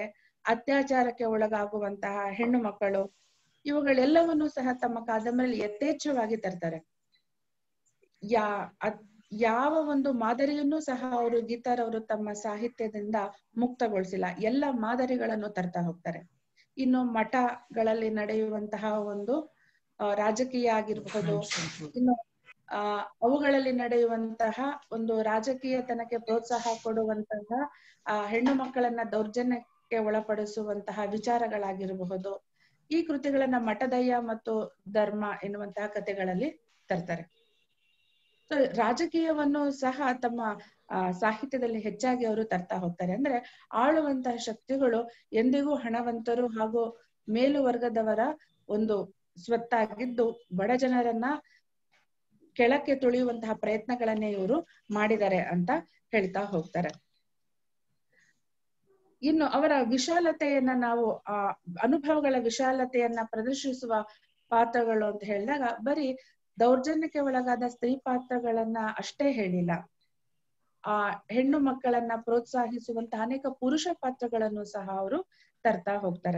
ಅತ್ಯಾಚಾರಕ್ಕೆ ಒಳಗಾಗುವಂತಹ ಹೆಣ್ಣು ಮಕ್ಕಳು ಇವುಗಳೆಲ್ಲವನ್ನೂ ಸಹ ತಮ್ಮ ಕಾದಂಬರಿಯಲ್ಲಿ ಯಥೇಚ್ಛವಾಗಿ ತರ್ತಾರೆ ಯಾ ಅದ್- ಯಾವ ಒಂದು ಮಾದರಿಯನ್ನೂ ಸಹ ಅವರು ಗೀತಾರವರು ತಮ್ಮ ಸಾಹಿತ್ಯದಿಂದ ಮುಕ್ತಗೊಳಿಸಿಲ್ಲ ಎಲ್ಲ ಮಾದರಿಗಳನ್ನು ತರ್ತಾ ಹೋಗ್ತಾರೆ ಇನ್ನು ಮಠಗಳಲ್ಲಿ ನಡೆಯುವಂತಹ ಒಂದು ಆ, ರಾಜಕೀಯ ಆಗಿರಬಹುದು ಇನ್ನು ಆ ಅವುಗಳಲ್ಲಿ ನಡೆಯುವಂತಹ ಒಂದು ರಾಜಕೀಯತನಕ್ಕೆ ಪ್ರೋತ್ಸಾಹ ಕೊಡುವಂತಹ ಆ ಹೆಣ್ಣು ಮಕ್ಕಳನ್ನ ದೌರ್ಜನ್ಯಕ್ಕೆ ಒಳಪಡಿಸುವಂತಹ ವಿಚಾರಗಳಾಗಿರಬಹುದು ಈ ಕೃತಿಗಳನ್ನ ಮಠದಯ್ಯ ಮತ್ತು ಧರ್ಮ ಎನ್ನುವಂತಹ ಕಥೆಗಳಲ್ಲಿ ತರ್ತಾರೆ ಸೊ ರಾಜಕೀಯವನ್ನು ಸಹ ತಮ್ಮ ಆ, ಸಾಹಿತ್ಯದಲ್ಲಿ ಹೆಚ್ಚಾಗಿ ಅವರು ತರ್ತಾ ಹೋಗ್ತಾರೆ ಅಂದ್ರೆ ಆಳುವಂತಹ ಶಕ್ತಿಗಳು ಎಂದಿಗೂ ಹಣವಂತರು ಹಾಗೂ ಮೇಲುವರ್ಗದವರ ಒಂದು ಸ್ವತ್ತಾಗಿದ್ದು ಬಡ ಜನರನ್ನ ಕೆಳಕ್ಕೆ ತುಳಿಯುವಂತಹ ಪ್ರಯತ್ನಗಳನ್ನೇ ಇವರು ಮಾಡಿದ್ದಾರೆ ಅಂತ ಹೇಳ್ತಾ ಹೋಗ್ತಾರೆ ಇನ್ನು ಅವರ ವಿಶಾಲತೆಯನ್ನ ನಾವು ಆ ಅನುಭವಗಳ ವಿಶಾಲತೆಯನ್ನ ಪ್ರದರ್ಶಿಸುವ ಪಾತ್ರಗಳು ಅಂತ ಹೇಳಿದಾಗ ಬರೀ ದೌರ್ಜನ್ಯಕ್ಕೆ ಒಳಗಾದ ಸ್ತ್ರೀ ಪಾತ್ರಗಳನ್ನ ಅಷ್ಟೇ ಹೇಳಿಲ್ಲ ಆ ಹೆಣ್ಣು ಮಕ್ಕಳನ್ನ ಪ್ರೋತ್ಸಾಹಿಸುವಂತಹ ಅನೇಕ ಪುರುಷ ಪಾತ್ರಗಳನ್ನು ಸಹ ಅವರು ತರ್ತಾ ಹೋಗ್ತಾರೆ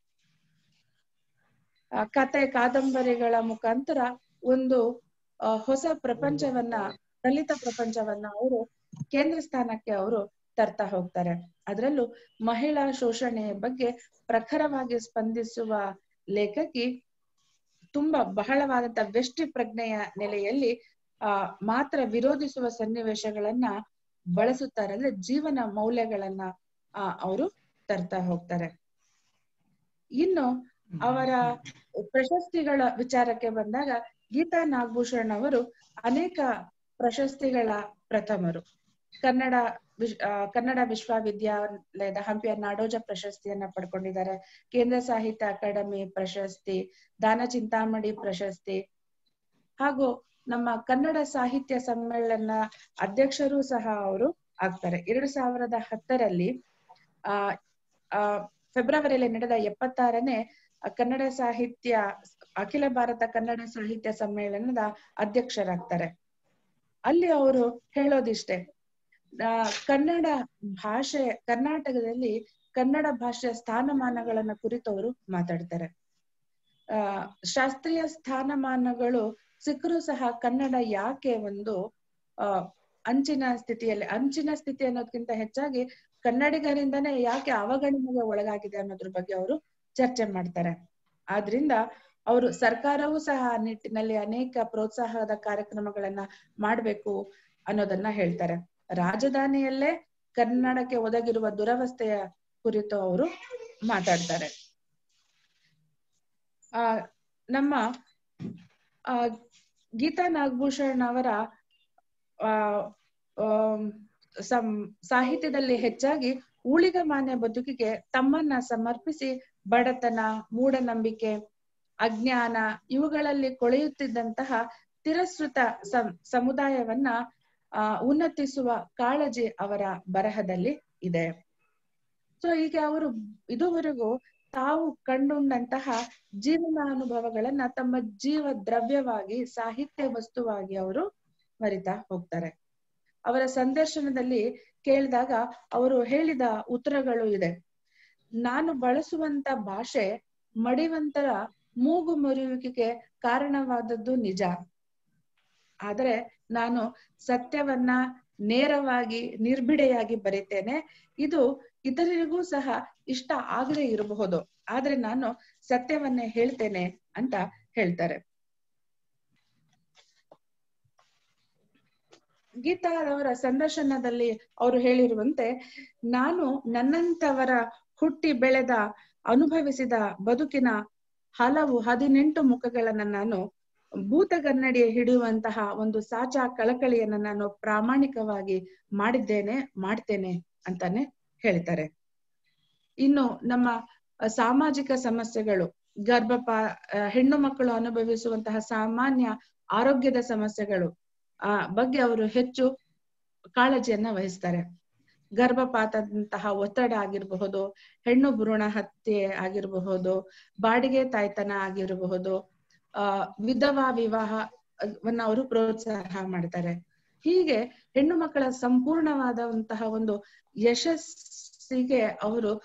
ಆ ಕತೆ ಕಾದಂಬರಿಗಳ ಮುಖಾಂತರ ಒಂದು ಆ, ಹೊಸ ಪ್ರಪಂಚವನ್ನ ದಲಿತ ಪ್ರಪಂಚವನ್ನ ಅವರು ಕೇಂದ್ರ ಸ್ಥಾನಕ್ಕೆ ಅವರು ತರ್ತಾ ಹೋಗ್ತಾರೆ ಅದರಲ್ಲೂ ಮಹಿಳಾ ಶೋಷಣೆಯ ಬಗ್ಗೆ ಪ್ರಖರವಾಗಿ ಸ್ಪಂದಿಸುವ ಲೇಖಕಿ ತುಂಬಾ ಬಹಳವಾದಂತ ವ್ಯಷ್ಟಿ ಪ್ರಜ್ಞೆಯ ನೆಲೆಯಲ್ಲಿ ಆ ಮಾತ್ರ ವಿರೋಧಿಸುವ ಸನ್ನಿವೇಶಗಳನ್ನ ಬಳಸುತ್ತಾರೆ ಅಂದ್ರೆ ಜೀವನ ಮೌಲ್ಯಗಳನ್ನ ಆ ಅವರು ತರ್ತಾ ಹೋಗ್ತಾರೆ ಇನ್ನು ಅವರ ಪ್ರಶಸ್ತಿಗಳ ವಿಚಾರಕ್ಕೆ ಬಂದಾಗ ಗೀತಾ ನಾಗಭೂಷಣ್ ಅವರು ಅನೇಕ ಪ್ರಶಸ್ತಿಗಳ ಪ್ರಥಮರು ಕನ್ನಡ ವಿಶ್- ಆ, ಕನ್ನಡ ವಿಶ್ವವಿದ್ಯಾಲಯದ ಹಂಪಿಯ ನಾಡೋಜ ಪ್ರಶಸ್ತಿಯನ್ನ ಪಡ್ಕೊಂಡಿದ್ದಾರೆ ಕೇಂದ್ರ ಸಾಹಿತ್ಯ ಅಕಾಡೆಮಿ ಪ್ರಶಸ್ತಿ ದಾನ ಚಿಂತಾಮಣಿ ಪ್ರಶಸ್ತಿ ಹಾಗೂ ನಮ್ಮ ಕನ್ನಡ ಸಾಹಿತ್ಯ ಸಮ್ಮೇಳನ ಅಧ್ಯಕ್ಷರು ಸಹ ಅವರು ಆಗ್ತಾರೆ ಎರಡು ಸಾವಿರದ ಹತ್ತರಲ್ಲಿ ಆ ಆ ಫೆಬ್ರವರಿಯಲ್ಲಿ ನಡೆದ ಎಪ್ಪತ್ತಾರನೇ ಕನ್ನಡ ಸಾಹಿತ್ಯ ಅಖಿಲ ಭಾರತ ಕನ್ನಡ ಸಾಹಿತ್ಯ ಸಮ್ಮೇಳನದ ಅಧ್ಯಕ್ಷರಾಗ್ತಾರೆ ಅಲ್ಲಿ ಅವರು ಹೇಳೋದಿಷ್ಟೇ ಆ, ಕನ್ನಡ ಭಾಷೆ ಕರ್ನಾಟಕದಲ್ಲಿ ಕನ್ನಡ ಭಾಷೆಯ ಸ್ಥಾನಮಾನಗಳನ್ನ ಕುರಿತು ಅವರು ಮಾತಾಡ್ತಾರೆ ಆ ಶಾಸ್ತ್ರೀಯ ಸ್ಥಾನಮಾನಗಳು ಸಿಕ್ಕರೂ ಸಹ ಕನ್ನಡ ಯಾಕೆ ಒಂದು ಆ ಅಂಚಿನ ಸ್ಥಿತಿಯಲ್ಲಿ ಅಂಚಿನ ಸ್ಥಿತಿ ಅನ್ನೋದಕ್ಕಿಂತ ಹೆಚ್ಚಾಗಿ ಕನ್ನಡಿಗರಿಂದನೇ ಯಾಕೆ ಅವಗಣನೆಗೆ ಒಳಗಾಗಿದೆ ಅನ್ನೋದ್ರ ಬಗ್ಗೆ ಅವರು ಚರ್ಚೆ ಮಾಡ್ತಾರೆ ಆದ್ರಿಂದ ಅವರು ಸರ್ಕಾರವೂ ಸಹ ಆ ನಿಟ್ಟಿನಲ್ಲಿ ಅನೇಕ ಪ್ರೋತ್ಸಾಹದ ಕಾರ್ಯಕ್ರಮಗಳನ್ನ ಮಾಡ್ಬೇಕು ಅನ್ನೋದನ್ನ ಹೇಳ್ತಾರೆ ರಾಜಧಾನಿಯಲ್ಲೇ ಕನ್ನಡಕ್ಕೆ ಒದಗಿರುವ ದುರವಸ್ಥೆಯ ಕುರಿತು ಅವರು ಮಾತಾಡ್ತಾರೆ ಆ ನಮ್ಮ ಆ ಗೀತಾ ನಾಗಭೂಷಣ್ ಅವರ ಆ ಆಮ್, ಸಂ ಸಾಹಿತ್ಯದಲ್ಲಿ ಹೆಚ್ಚಾಗಿ ಊಳಿಗ ಮಾನ್ಯ ಬದುಕಿಗೆ ತಮ್ಮನ್ನ ಸಮರ್ಪಿಸಿ ಬಡತನ ಮೂಢನಂಬಿಕೆ ಅಜ್ಞಾನ ಇವುಗಳಲ್ಲಿ ಕೊಳೆಯುತ್ತಿದ್ದಂತಹ ತಿರಸ್ಕೃತ ಸಂ ಸಮುದಾಯವನ್ನ ಆ ಉನ್ನತಿಸುವ ಕಾಳಜಿ ಅವರ ಬರಹದಲ್ಲಿ ಇದೆ ಸೊ ಈಗ ಅವರು ಇದುವರೆಗೂ ತಾವು ಕಂಡುಂಡಂತಹ ಜೀವನ ಅನುಭವಗಳನ್ನ ತಮ್ಮ ಜೀವ ದ್ರವ್ಯವಾಗಿ ಸಾಹಿತ್ಯ ವಸ್ತುವಾಗಿ ಅವರು ಮರಿತಾ ಹೋಗ್ತಾರೆ ಅವರ ಸಂದರ್ಶನದಲ್ಲಿ ಕೇಳಿದಾಗ ಅವರು ಹೇಳಿದ ಉತ್ತರಗಳು ಇದೆ ನಾನು ಬಳಸುವಂತ ಭಾಷೆ ಮಡಿವಂತರ ಮೂಗು ಮುರಿಯುವಿಕೆಗೆ ಕಾರಣವಾದದ್ದು ನಿಜ ಆದರೆ ನಾನು ಸತ್ಯವನ್ನ ನೇರವಾಗಿ ನಿರ್ಭಿಡೆಯಾಗಿ ಬರೀತೇನೆ ಇದು ಇತರರಿಗೂ ಸಹ ಇಷ್ಟ ಆಗದೆ ಇರಬಹುದು ಆದ್ರೆ ನಾನು ಸತ್ಯವನ್ನೇ ಹೇಳ್ತೇನೆ ಅಂತ ಹೇಳ್ತಾರೆ ಗೀತಾ ಅವರ ಸಂದರ್ಶನದಲ್ಲಿ ಅವರು ಹೇಳಿರುವಂತೆ ನಾನು ನನ್ನಂತವರ ಹುಟ್ಟಿ ಬೆಳೆದ ಅನುಭವಿಸಿದ ಬದುಕಿನ ಹಲವು ಹದಿನೆಂಟು ಮುಖಗಳನ್ನ ನಾನು ಭೂತಗನ್ನಡಿ ಹಿಡಿಯುವಂತಹ ಒಂದು ಸಾಚಾ ಕಳಕಳಿಯನ್ನ ನಾನು ಪ್ರಾಮಾಣಿಕವಾಗಿ ಮಾಡಿದ್ದೇನೆ ಮಾಡ್ತೇನೆ ಅಂತಾನೆ ಹೇಳ್ತಾರೆ ಇನ್ನು ನಮ್ಮ ಅಹ್, ಸಾಮಾಜಿಕ ಸಮಸ್ಯೆಗಳು ಗರ್ಭಪಾ ಅಹ್, ಹೆಣ್ಣು ಮಕ್ಕಳು ಅನುಭವಿಸುವಂತಹ ಸಾಮಾನ್ಯ ಆರೋಗ್ಯದ ಸಮಸ್ಯೆಗಳು ಆ ಬಗ್ಗೆ ಅವರು ಹೆಚ್ಚು ಕಾಳಜಿಯನ್ನ ವಹಿಸ್ತಾರೆ ಗರ್ಭಪಾತದಂತಹ ಒತ್ತಡ ಆಗಿರಬಹುದು ಹೆಣ್ಣು ಭ್ರೂಣ ಹತ್ಯೆ ಆಗಿರಬಹುದು ಬಾಡಿಗೆ ತಾಯ್ತನ ಆಗಿರಬಹುದು ಆ ವಿಧವಾ ವಿವಾಹ ವನ್ನ ಅವರು ಪ್ರೋತ್ಸಾಹ ಮಾಡ್ತಾರೆ ಹೀಗೆ ಹೆಣ್ಣು ಮಕ್ಕಳ ಸಂಪೂರ್ಣವಾದಂತಹ ಒಂದು ಯಶಸ್ಸಿಗೆ ಅವರು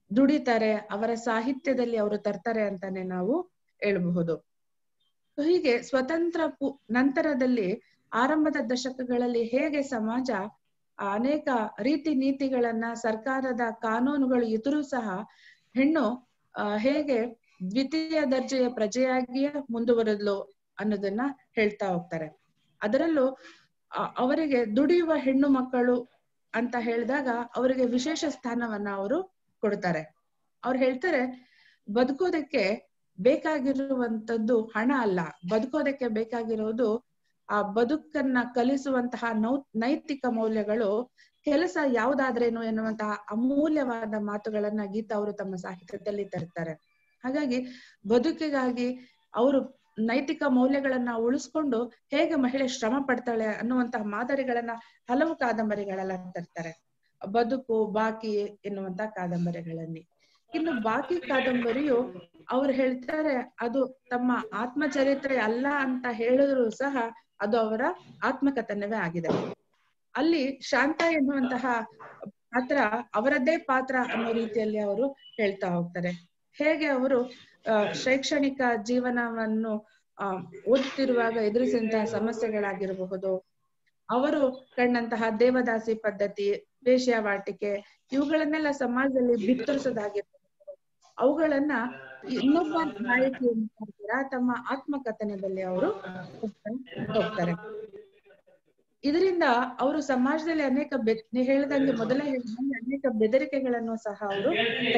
ದುಡಿತಾರೆ ಅವರ ಸಾಹಿತ್ಯದಲ್ಲಿ ಅವರು ತರ್ತಾರೆ ಅಂತಾನೆ ನಾವು ಹೇಳ್ಬಹುದು ಹೀಗೆ ಸ್ವತಂತ್ರ ಪು ನಂತರದಲ್ಲಿ ಆರಂಭದ ದಶಕಗಳಲ್ಲಿ ಹೇಗೆ ಸಮಾಜ ಅನೇಕ ರೀತಿ ನೀತಿಗಳನ್ನ ಸರ್ಕಾರದ ಕಾನೂನುಗಳು ಇದ್ರೂ ಸಹ ಹೆಣ್ಣು ಆ, ಹೇಗೆ ದ್ವಿತೀಯ ದರ್ಜೆಯ ಪ್ರಜೆಯಾಗಿಯೇ ಮುಂದುವರದ್ಲು ಅನ್ನೋದನ್ನ ಹೇಳ್ತಾ ಹೋಗ್ತಾರೆ ಅದರಲ್ಲೂ ಅ- ಅವರಿಗೆ ದುಡಿಯುವ ಹೆಣ್ಣು ಮಕ್ಕಳು ಅಂತ ಹೇಳಿದಾಗ ಅವರಿಗೆ ವಿಶೇಷ ಸ್ಥಾನವನ್ನ ಅವರು ಕೊಡ್ತಾರೆ ಅವ್ರು ಹೇಳ್ತಾರೆ ಬದುಕೋದಕ್ಕೆ ಬೇಕಾಗಿರುವಂತದ್ದು ಹಣ ಅಲ್ಲ ಬದುಕೋದಕ್ಕೆ ಬೇಕಾಗಿರೋದು ಆ ಬದುಕನ್ನ ಕಲಿಸುವಂತಹ ನೌ ನೈತಿಕ ಮೌಲ್ಯಗಳು ಕೆಲಸ ಯಾವ್ದಾದ್ರೇನು ಎನ್ನುವಂತಹ ಅಮೂಲ್ಯವಾದ ಮಾತುಗಳನ್ನ ಗೀತಾ ಅವರು ತಮ್ಮ ಸಾಹಿತ್ಯದಲ್ಲಿ ತರ್ತಾರೆ ಹಾಗಾಗಿ ಬದುಕಿಗಾಗಿ ಅವರು ನೈತಿಕ ಮೌಲ್ಯಗಳನ್ನ ಉಳಿಸ್ಕೊಂಡು ಹೇಗೆ ಮಹಿಳೆ ಶ್ರಮ ಪಡ್ತಾಳೆ ಅನ್ನುವಂತಹ ಮಾದರಿಗಳನ್ನ ಹಲವು ಕಾದಂಬರಿಗಳೆಲ್ಲ ತರ್ತಾರೆ ಬದುಕು ಬಾಕಿ ಎನ್ನುವಂತ ಕಾದಂಬರಿಗಳಲ್ಲಿ ಇನ್ನು ಬಾಕಿ ಕಾದಂಬರಿಯು ಅವ್ರು ಹೇಳ್ತಾರೆ ಅದು ತಮ್ಮ ಆತ್ಮಚರಿತ್ರೆ ಅಲ್ಲ ಅಂತ ಹೇಳಿದ್ರು ಸಹ ಅದು ಅವರ ಆತ್ಮಕಥನವೇ ಆಗಿದೆ ಅಲ್ಲಿ ಶಾಂತ ಎನ್ನುವಂತಹ ಪಾತ್ರ ಅವರದ್ದೇ ಪಾತ್ರ ಅನ್ನೋ ರೀತಿಯಲ್ಲಿ ಅವರು ಹೇಳ್ತಾ ಹೋಗ್ತಾರೆ ಹೇಗೆ ಅವರು ಆ, ಶೈಕ್ಷಣಿಕ ಜೀವನವನ್ನು ಆ ಓದುತ್ತಿರುವಾಗ ಎದುರಿಸಿದಂತಹ ಸಮಸ್ಯೆಗಳಾಗಿರಬಹುದು ಅವರು ಕಂಡಂತಹ ದೇವದಾಸಿ ಪದ್ಧತಿ ವೇಶ್ಯಾವಾಟಿಕೆ ಇವುಗಳನ್ನೆಲ್ಲ ಸಮಾಜದಲ್ಲಿ ಬಿತ್ತರಿಸೋದಾಗಿರ್ಬಹುದು ಅವುಗಳನ್ನ ಇನ್ನೊಬ್ಬ ನಾಯಕಿಯ ಮುಖಾಂತರ ತಮ್ಮ ಆತ್ಮಕಥನದಲ್ಲಿ ಅವರು ಹೋಗ್ತಾರೆ ಇದರಿಂದ ಅವರು ಸಮಾಜದಲ್ಲಿ ಅನೇಕ ಬೆ ನೀವ್ ಹೇಳ್ದಂಗೆ ಮೊದಲೇ ಹೇಳಿದಂಗೆ ಅನೇಕ ಬೆದರಿಕೆಗಳನ್ನು ಸಹ ಅವರು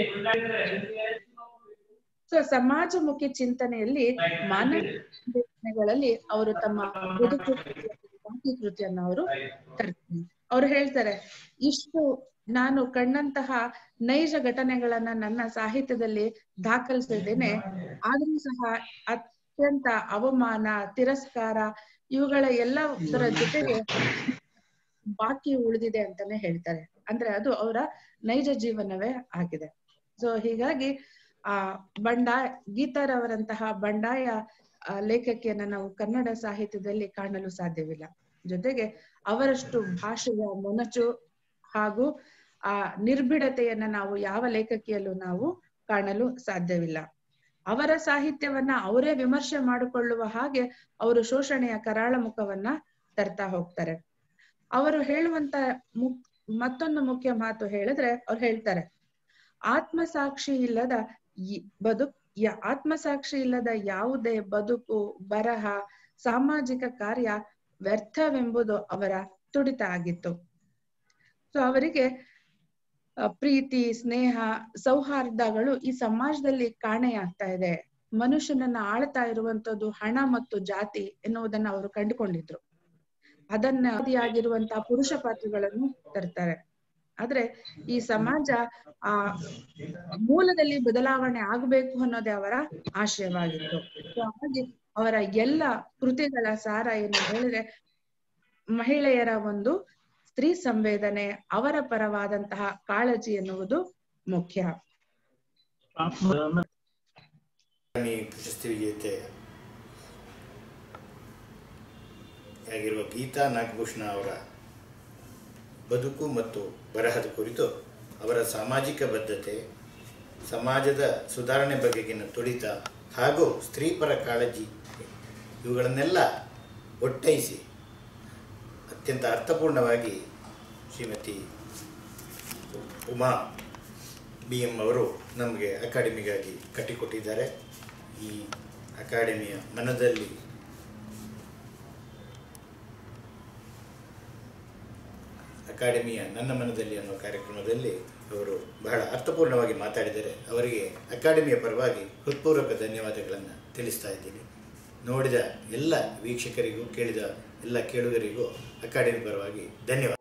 ಸೊ ಸಮಾಜಮುಖಿ ಚಿಂತನೆಯಲ್ಲಿ ಮಾನವಗಳಲ್ಲಿ ಅವರು ತಮ್ಮ ಬದುಕು ಬಾಕಿ ಕೃತಿಯನ್ನು ಅವರು ತರ್ತಾರೆ ಅವ್ರು ಹೇಳ್ತಾರೆ ಇಷ್ಟು ನಾನು ಕಂಡಂತಹ ನೈಜ ಘಟನೆಗಳನ್ನ ನನ್ನ ಸಾಹಿತ್ಯದಲ್ಲಿ ದಾಖಲಿಸಿದ್ದೇನೆ ಆದ್ರೂ ಸಹ ಅತ್ಯಂತ ಅವಮಾನ ತಿರಸ್ಕಾರ ಇವುಗಳ ಎಲ್ಲದರ ಜೊತೆಗೆ ಬಾಕಿ ಉಳಿದಿದೆ ಅಂತಾನೆ ಹೇಳ್ತಾರೆ ಅಂದ್ರೆ ಅದು ಅವರ ನೈಜ ಜೀವನವೇ ಆಗಿದೆ ಸೊ ಹೀಗಾಗಿ ಆ ಬಂಡಾಯ ಗೀತಾರವರಂತಹ ಬಂಡಾಯ ಆ, ಲೇಖಕಿಯನ್ನ ನಾವು ಕನ್ನಡ ಸಾಹಿತ್ಯದಲ್ಲಿ ಕಾಣಲು ಸಾಧ್ಯವಿಲ್ಲ ಜೊತೆಗೆ ಅವರಷ್ಟು ಭಾಷೆಯ ಮೊನಚು ಹಾಗೂ ಆ ನಿರ್ಭಿಡತೆಯನ್ನ ನಾವು ಯಾವ ಲೇಖಕಿಯಲ್ಲೂ ನಾವು ಕಾಣಲು ಸಾಧ್ಯವಿಲ್ಲ ಅವರ ಸಾಹಿತ್ಯವನ್ನ ಅವರೇ ವಿಮರ್ಶೆ ಮಾಡಿಕೊಳ್ಳುವ ಹಾಗೆ ಅವರು ಶೋಷಣೆಯ ಕರಾಳ ಮುಖವನ್ನ ತರ್ತಾ ಹೋಗ್ತಾರೆ ಅವರು ಹೇಳುವಂತ ಮುಕ್ ಮತ್ತೊಂದು ಮುಖ್ಯ ಮಾತು ಹೇಳಿದ್ರೆ ಅವ್ರು ಹೇಳ್ತಾರೆ ಆತ್ಮಸಾಕ್ಷಿ ಇಲ್ಲದ ಈ- ಬದುಕ್ ಯ- ಆತ್ಮಸಾಕ್ಷಿ ಇಲ್ಲದ ಯಾವುದೇ ಬದುಕು ಬರಹ ಸಾಮಾಜಿಕ ಕಾರ್ಯ ವ್ಯರ್ಥವೆಂಬುದು ಅವರ ತುಡಿತ ಆಗಿತ್ತು ಸೊ ಅವರಿಗೆ ಆ, ಪ್ರೀತಿ ಸ್ನೇಹ ಸೌಹಾರ್ದಗಳು ಈ ಸಮಾಜದಲ್ಲಿ ಕಾಣೆಯಾಗ್ತಾ ಇದೆ ಮನುಷ್ಯನನ್ನ ಆಳ್ತಾ ಇರುವಂತದ್ದು ಹಣ ಮತ್ತು ಜಾತಿ ಎನ್ನುವುದನ್ನ ಅವರು ಕಂಡುಕೊಂಡಿದ್ರು ಅದನ್ನ ಆಗಿರುವಂತಹ ಪುರುಷ ಪಾತ್ರಗಳನ್ನು ತರ್ತಾರೆ ಆದ್ರೆ ಈ ಸಮಾಜ ಆ ಮೂಲದಲ್ಲಿ ಬದಲಾವಣೆ ಆಗ್ಬೇಕು ಅನ್ನೋದೇ ಅವರ ಆಶಯವಾಗಿತ್ತು So ಹಾಗಾಗಿ ಅವರ ಎಲ್ಲ ಕೃತಿಗಳ ಸಾರ ಏನು ಹೇಳಿದ್ರೆ ಮಹಿಳೆಯರ ಒಂದು ಸ್ತ್ರೀ ಸಂವೇದನೆ ಅವರ ಪರವಾದಂತಹ ಕಾಳಜಿ ಎನ್ನುವುದು ಮುಖ್ಯ ಅಕಾಡೆಮಿ ಪ್ರಶಸ್ತಿ ವಿಜೇತೆ ಆಗಿರುವ ಗೀತಾ ನಾಗಭೂಷಣ ಅವರ ಬದುಕು ಮತ್ತು ಬರಹದ ಕುರಿತು ಅವರ ಸಾಮಾಜಿಕ ಬದ್ಧತೆ ಸಮಾಜದ ಸುಧಾರಣೆ ಬಗೆಗಿನ ತುಡಿತ ಹಾಗೂ ಸ್ತ್ರೀಪರ ಕಾಳಜಿ ಇವುಗಳನ್ನೆಲ್ಲ ಒಟ್ಟೈಸಿ ಅತ್ಯಂತ ಅರ್ಥಪೂರ್ಣವಾಗಿ ಶ್ರೀಮತಿ ಉಮಾ ಬಿ ಎಂ ಅವರು ನಮಗೆ ಅಕಾಡೆಮಿಗಾಗಿ ಕಟ್ಟಿಕೊಟ್ಟಿದ್ದಾರೆ ಈ ಅಕಾಡೆಮಿಯ ಮನದಲ್ಲಿ ಅಕಾಡೆಮಿಯ ನನ್ನ ಮನದಲ್ಲಿ ಅನ್ನೋ ಕಾರ್ಯಕ್ರಮದಲ್ಲಿ ಅವರು ಬಹಳ ಅರ್ಥಪೂರ್ಣವಾಗಿ ಮಾತಾಡಿದ್ದಾರೆ ಅವರಿಗೆ ಅಕಾಡೆಮಿಯ ಪರವಾಗಿ ಹೃತ್ಪೂರ್ವಕ ಧನ್ಯವಾದಗಳನ್ನು ತಿಳಿಸ್ತಾ ಇದ್ದೀನಿ ನೋಡಿದ ಎಲ್ಲ ವೀಕ್ಷಕರಿಗೂ ಕೇಳಿದ ಎಲ್ಲ ಕೇಳುಗರಿಗೂ ಅಕಾಡೆಮಿ ಪರವಾಗಿ ಧನ್ಯವಾದ